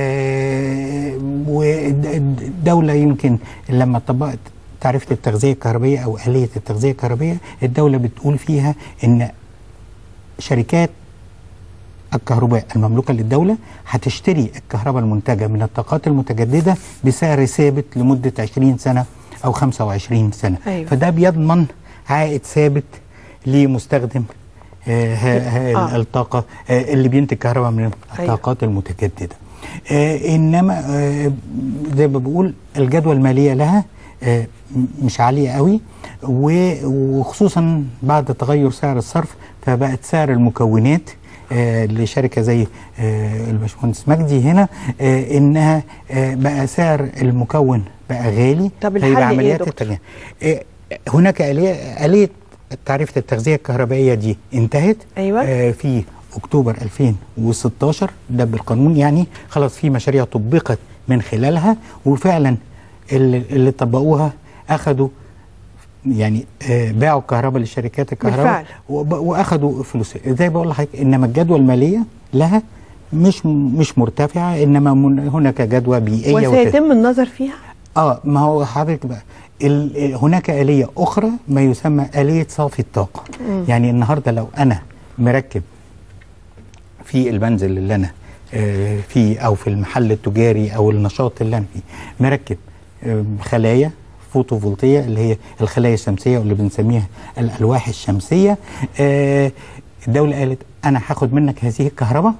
والدولة يمكن لما طبقت تعرفة التغذية الكهربائية أو آلية التغذية الكهربائية الدولة بتقول فيها إن شركات الكهرباء المملوكة للدولة هتشتري الكهرباء المنتجة من الطاقات المتجددة بسعر ثابت لمدة 20 سنة أو 25 سنة أيوة. فده بيضمن عائد ثابت لمستخدم آه ها- ها آه. الطاقة آه اللي بينتج كهرباء من الطاقات المتجددة آه إنما آه زي ما بقول الجدوى المالية لها آه م- مش عالية قوي و- وخصوصا بعد تغير سعر الصرف فبقت سعر المكونات آه لشركه زي آه الباشمهندس مجدي هنا آه انها آه بقى سعر المكون بقى غالي طب فيبقى الحل إيه يا عمليات دكتور؟ التغيير آه هناك آلية آلية تعريفة التغذية الكهربائية دي انتهت أيوة. آه في أكتوبر 2016 ده بالقانون يعني خلاص في مشاريع طبقت من خلالها وفعلا اللي, اللي طبقوها أخدوا يعني آه باعوا الكهرباء لشركات الكهرباء بالفعل. وب- واخدوا فلوس زي بقول لحضرتك انما الجدوى الماليه لها مش مش مرتفعه انما من هناك جدوى بيئيه وت- وسيتم النظر فيها اه ما هو حضرتك بقى ال- هناك آلية أخرى ما يسمى آلية صافي الطاقة مم. يعني النهاردة لو أنا مركب في المنزل اللي أنا آه، فيه أو في المحل التجاري أو النشاط اللي أنا فيه مركب آه، خلايا فوتوفولتية اللي هي الخلايا الشمسية واللي بنسميها الألواح الشمسية آه، الدولة قالت أنا هاخد منك هذه الكهرباء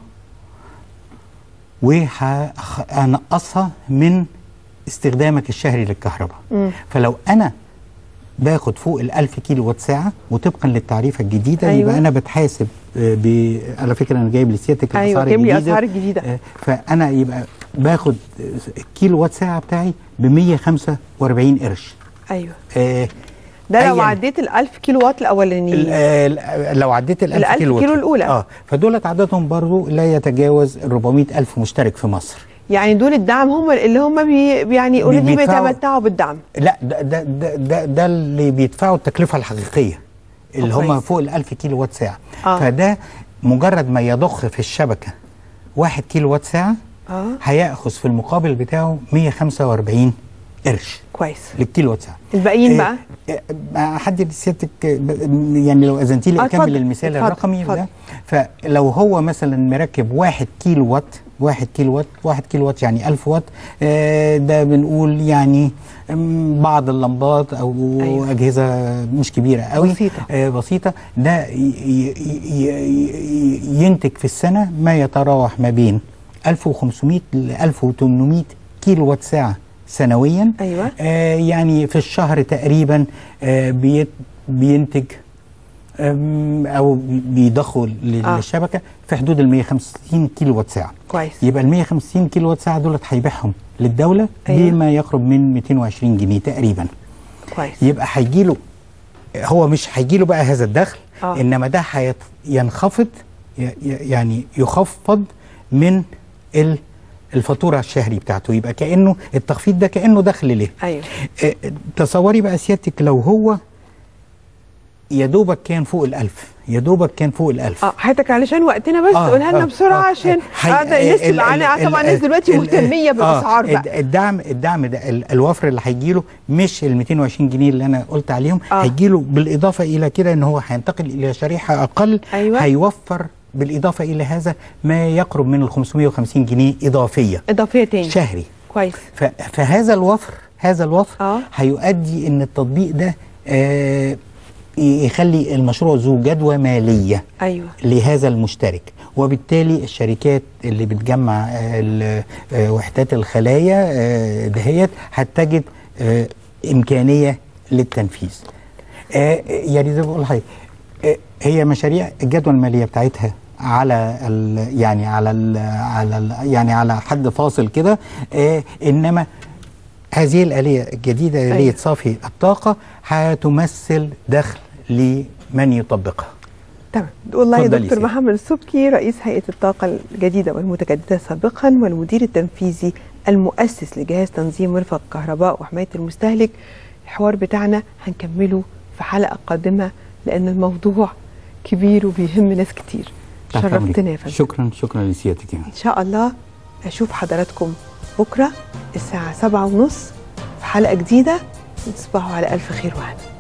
وهنقصها من استخدامك الشهري للكهرباء مم. فلو انا باخد فوق ال 1000 كيلو وات ساعه وطبقا للتعريفه الجديده أيوة. أيوة. يبقى انا بتحاسب آه، ب... على فكره انا جايب لسيادتك ايوه الاسعار جيب لي الجديده اسعار جديده آه، فانا يبقى باخد آه، الكيلو وات ساعه بتاعي ب 145 قرش ايوه آه، ده لو أياً. عديت ال 1000 كيلو وات ال- الاولانيين آه، لو عديت ال 1000 ال 1000 كيلو, كيلو وات. الأولى. اه فدولت عددهم برضو لا يتجاوز ال 400 الف مشترك في مصر يعني دول الدعم هم اللي هم بي يعني اوريدي بيدفعوا- بيتمتعوا بالدعم لا ده ده ده ده, ده اللي بيدفعوا التكلفه الحقيقيه اللي هم كويس. فوق ال 1000 كيلو وات ساعه آه. فده مجرد ما يضخ في الشبكه 1 كيلو وات ساعه اه هياخذ في المقابل بتاعه 145 قرش كويس للكيلو وات ساعه الباقيين إيه، بقى إيه، حد سيادتك آه، ب- يعني لو اذنتي لي آه، اكمل اتفضل، المثال اتفضل، الرقمي اتفضل. ده فلو هو مثلا مركب 1 كيلو وات 1 كيلو وات 1 كيلو وات يعني 1000 وات آه، ده بنقول يعني مم، بعض اللمبات او أيوة. اجهزه مش كبيره قوي بسيطة. آه بسيطه ده ي- ي- ي- ي- ينتج في السنه ما يتراوح ما بين 1500 ل 1800 كيلو وات ساعه سنويا ايوه آه يعني في الشهر تقريبا آه بيت بينتج آم، او بي- بيضخوا لل- آه. للشبكه في حدود ال 150 كيلو وات ساعه كويس يبقى ال 150 كيلو وات ساعه دولت هيبيعهم للدوله أيوة. بما يقرب من 220 جنيه تقريبا كويس يبقى هيجي له هو مش هيجي له بقى هذا الدخل آه. انما ده هيت- ينخفض ي- ي- يعني يخفض من ال- الفاتوره الشهري بتاعته يبقى كانه التخفيض ده كانه دخل ليه ايوه آه، تصوري بقى سيادتك لو هو يا دوبك كان فوق الألف يا دوبك كان فوق الألف اه حياتك علشان وقتنا بس آه، قولها لنا آه، بسرعه آه، عشان حي- هذا الناس ال- تبقى ال- عن- طبعا ال- الناس دلوقتي ال- مهتميه آه، بالاسعار الد- بقى الدعم الدعم ده ال- الوفر اللي هيجي له مش ال 220 جنيه اللي انا قلت عليهم آه. هيجي له بالاضافه الى كده ان هو هينتقل الى شريحه اقل أيوة. هيوفر بالاضافه الى هذا ما يقرب من ال 550 جنيه اضافيه اضافيه تاني شهري كويس ف- فهذا الوفر هذا الوفر آه. هيؤدي ان التطبيق ده آه يخلي المشروع ذو جدوى ماليه ايوه لهذا المشترك وبالتالي الشركات اللي بتجمع آه، ال- آه، وحدات الخلايا آه، دهيت هتجد آه، إمكانية للتنفيذ آه، يعني زي ما بقول لحضرتك آه، هي مشاريع الجدوى المالية بتاعتها على ال يعني على ال على ال يعني على حد فاصل كده آه، انما هذه الآلية الجديدة آلية أيوة. صافي الطاقة هتمثل دخل لمن يطبقها تمام والله يا اتفضلي دكتور سيدي. محمد السبكي رئيس هيئه الطاقه الجديده والمتجدده سابقا والمدير التنفيذي المؤسس لجهاز تنظيم مرفق الكهرباء وحمايه المستهلك الحوار بتاعنا هنكمله في حلقه قادمه لان الموضوع كبير وبيهم ناس كتير تحت أمرك. شرفتنا يا فندم شكرا شكرا لسيادتك يعني. ان شاء الله اشوف حضراتكم بكره الساعه سبعة ونص في حلقه جديده وتصبحوا على الف خير وهنا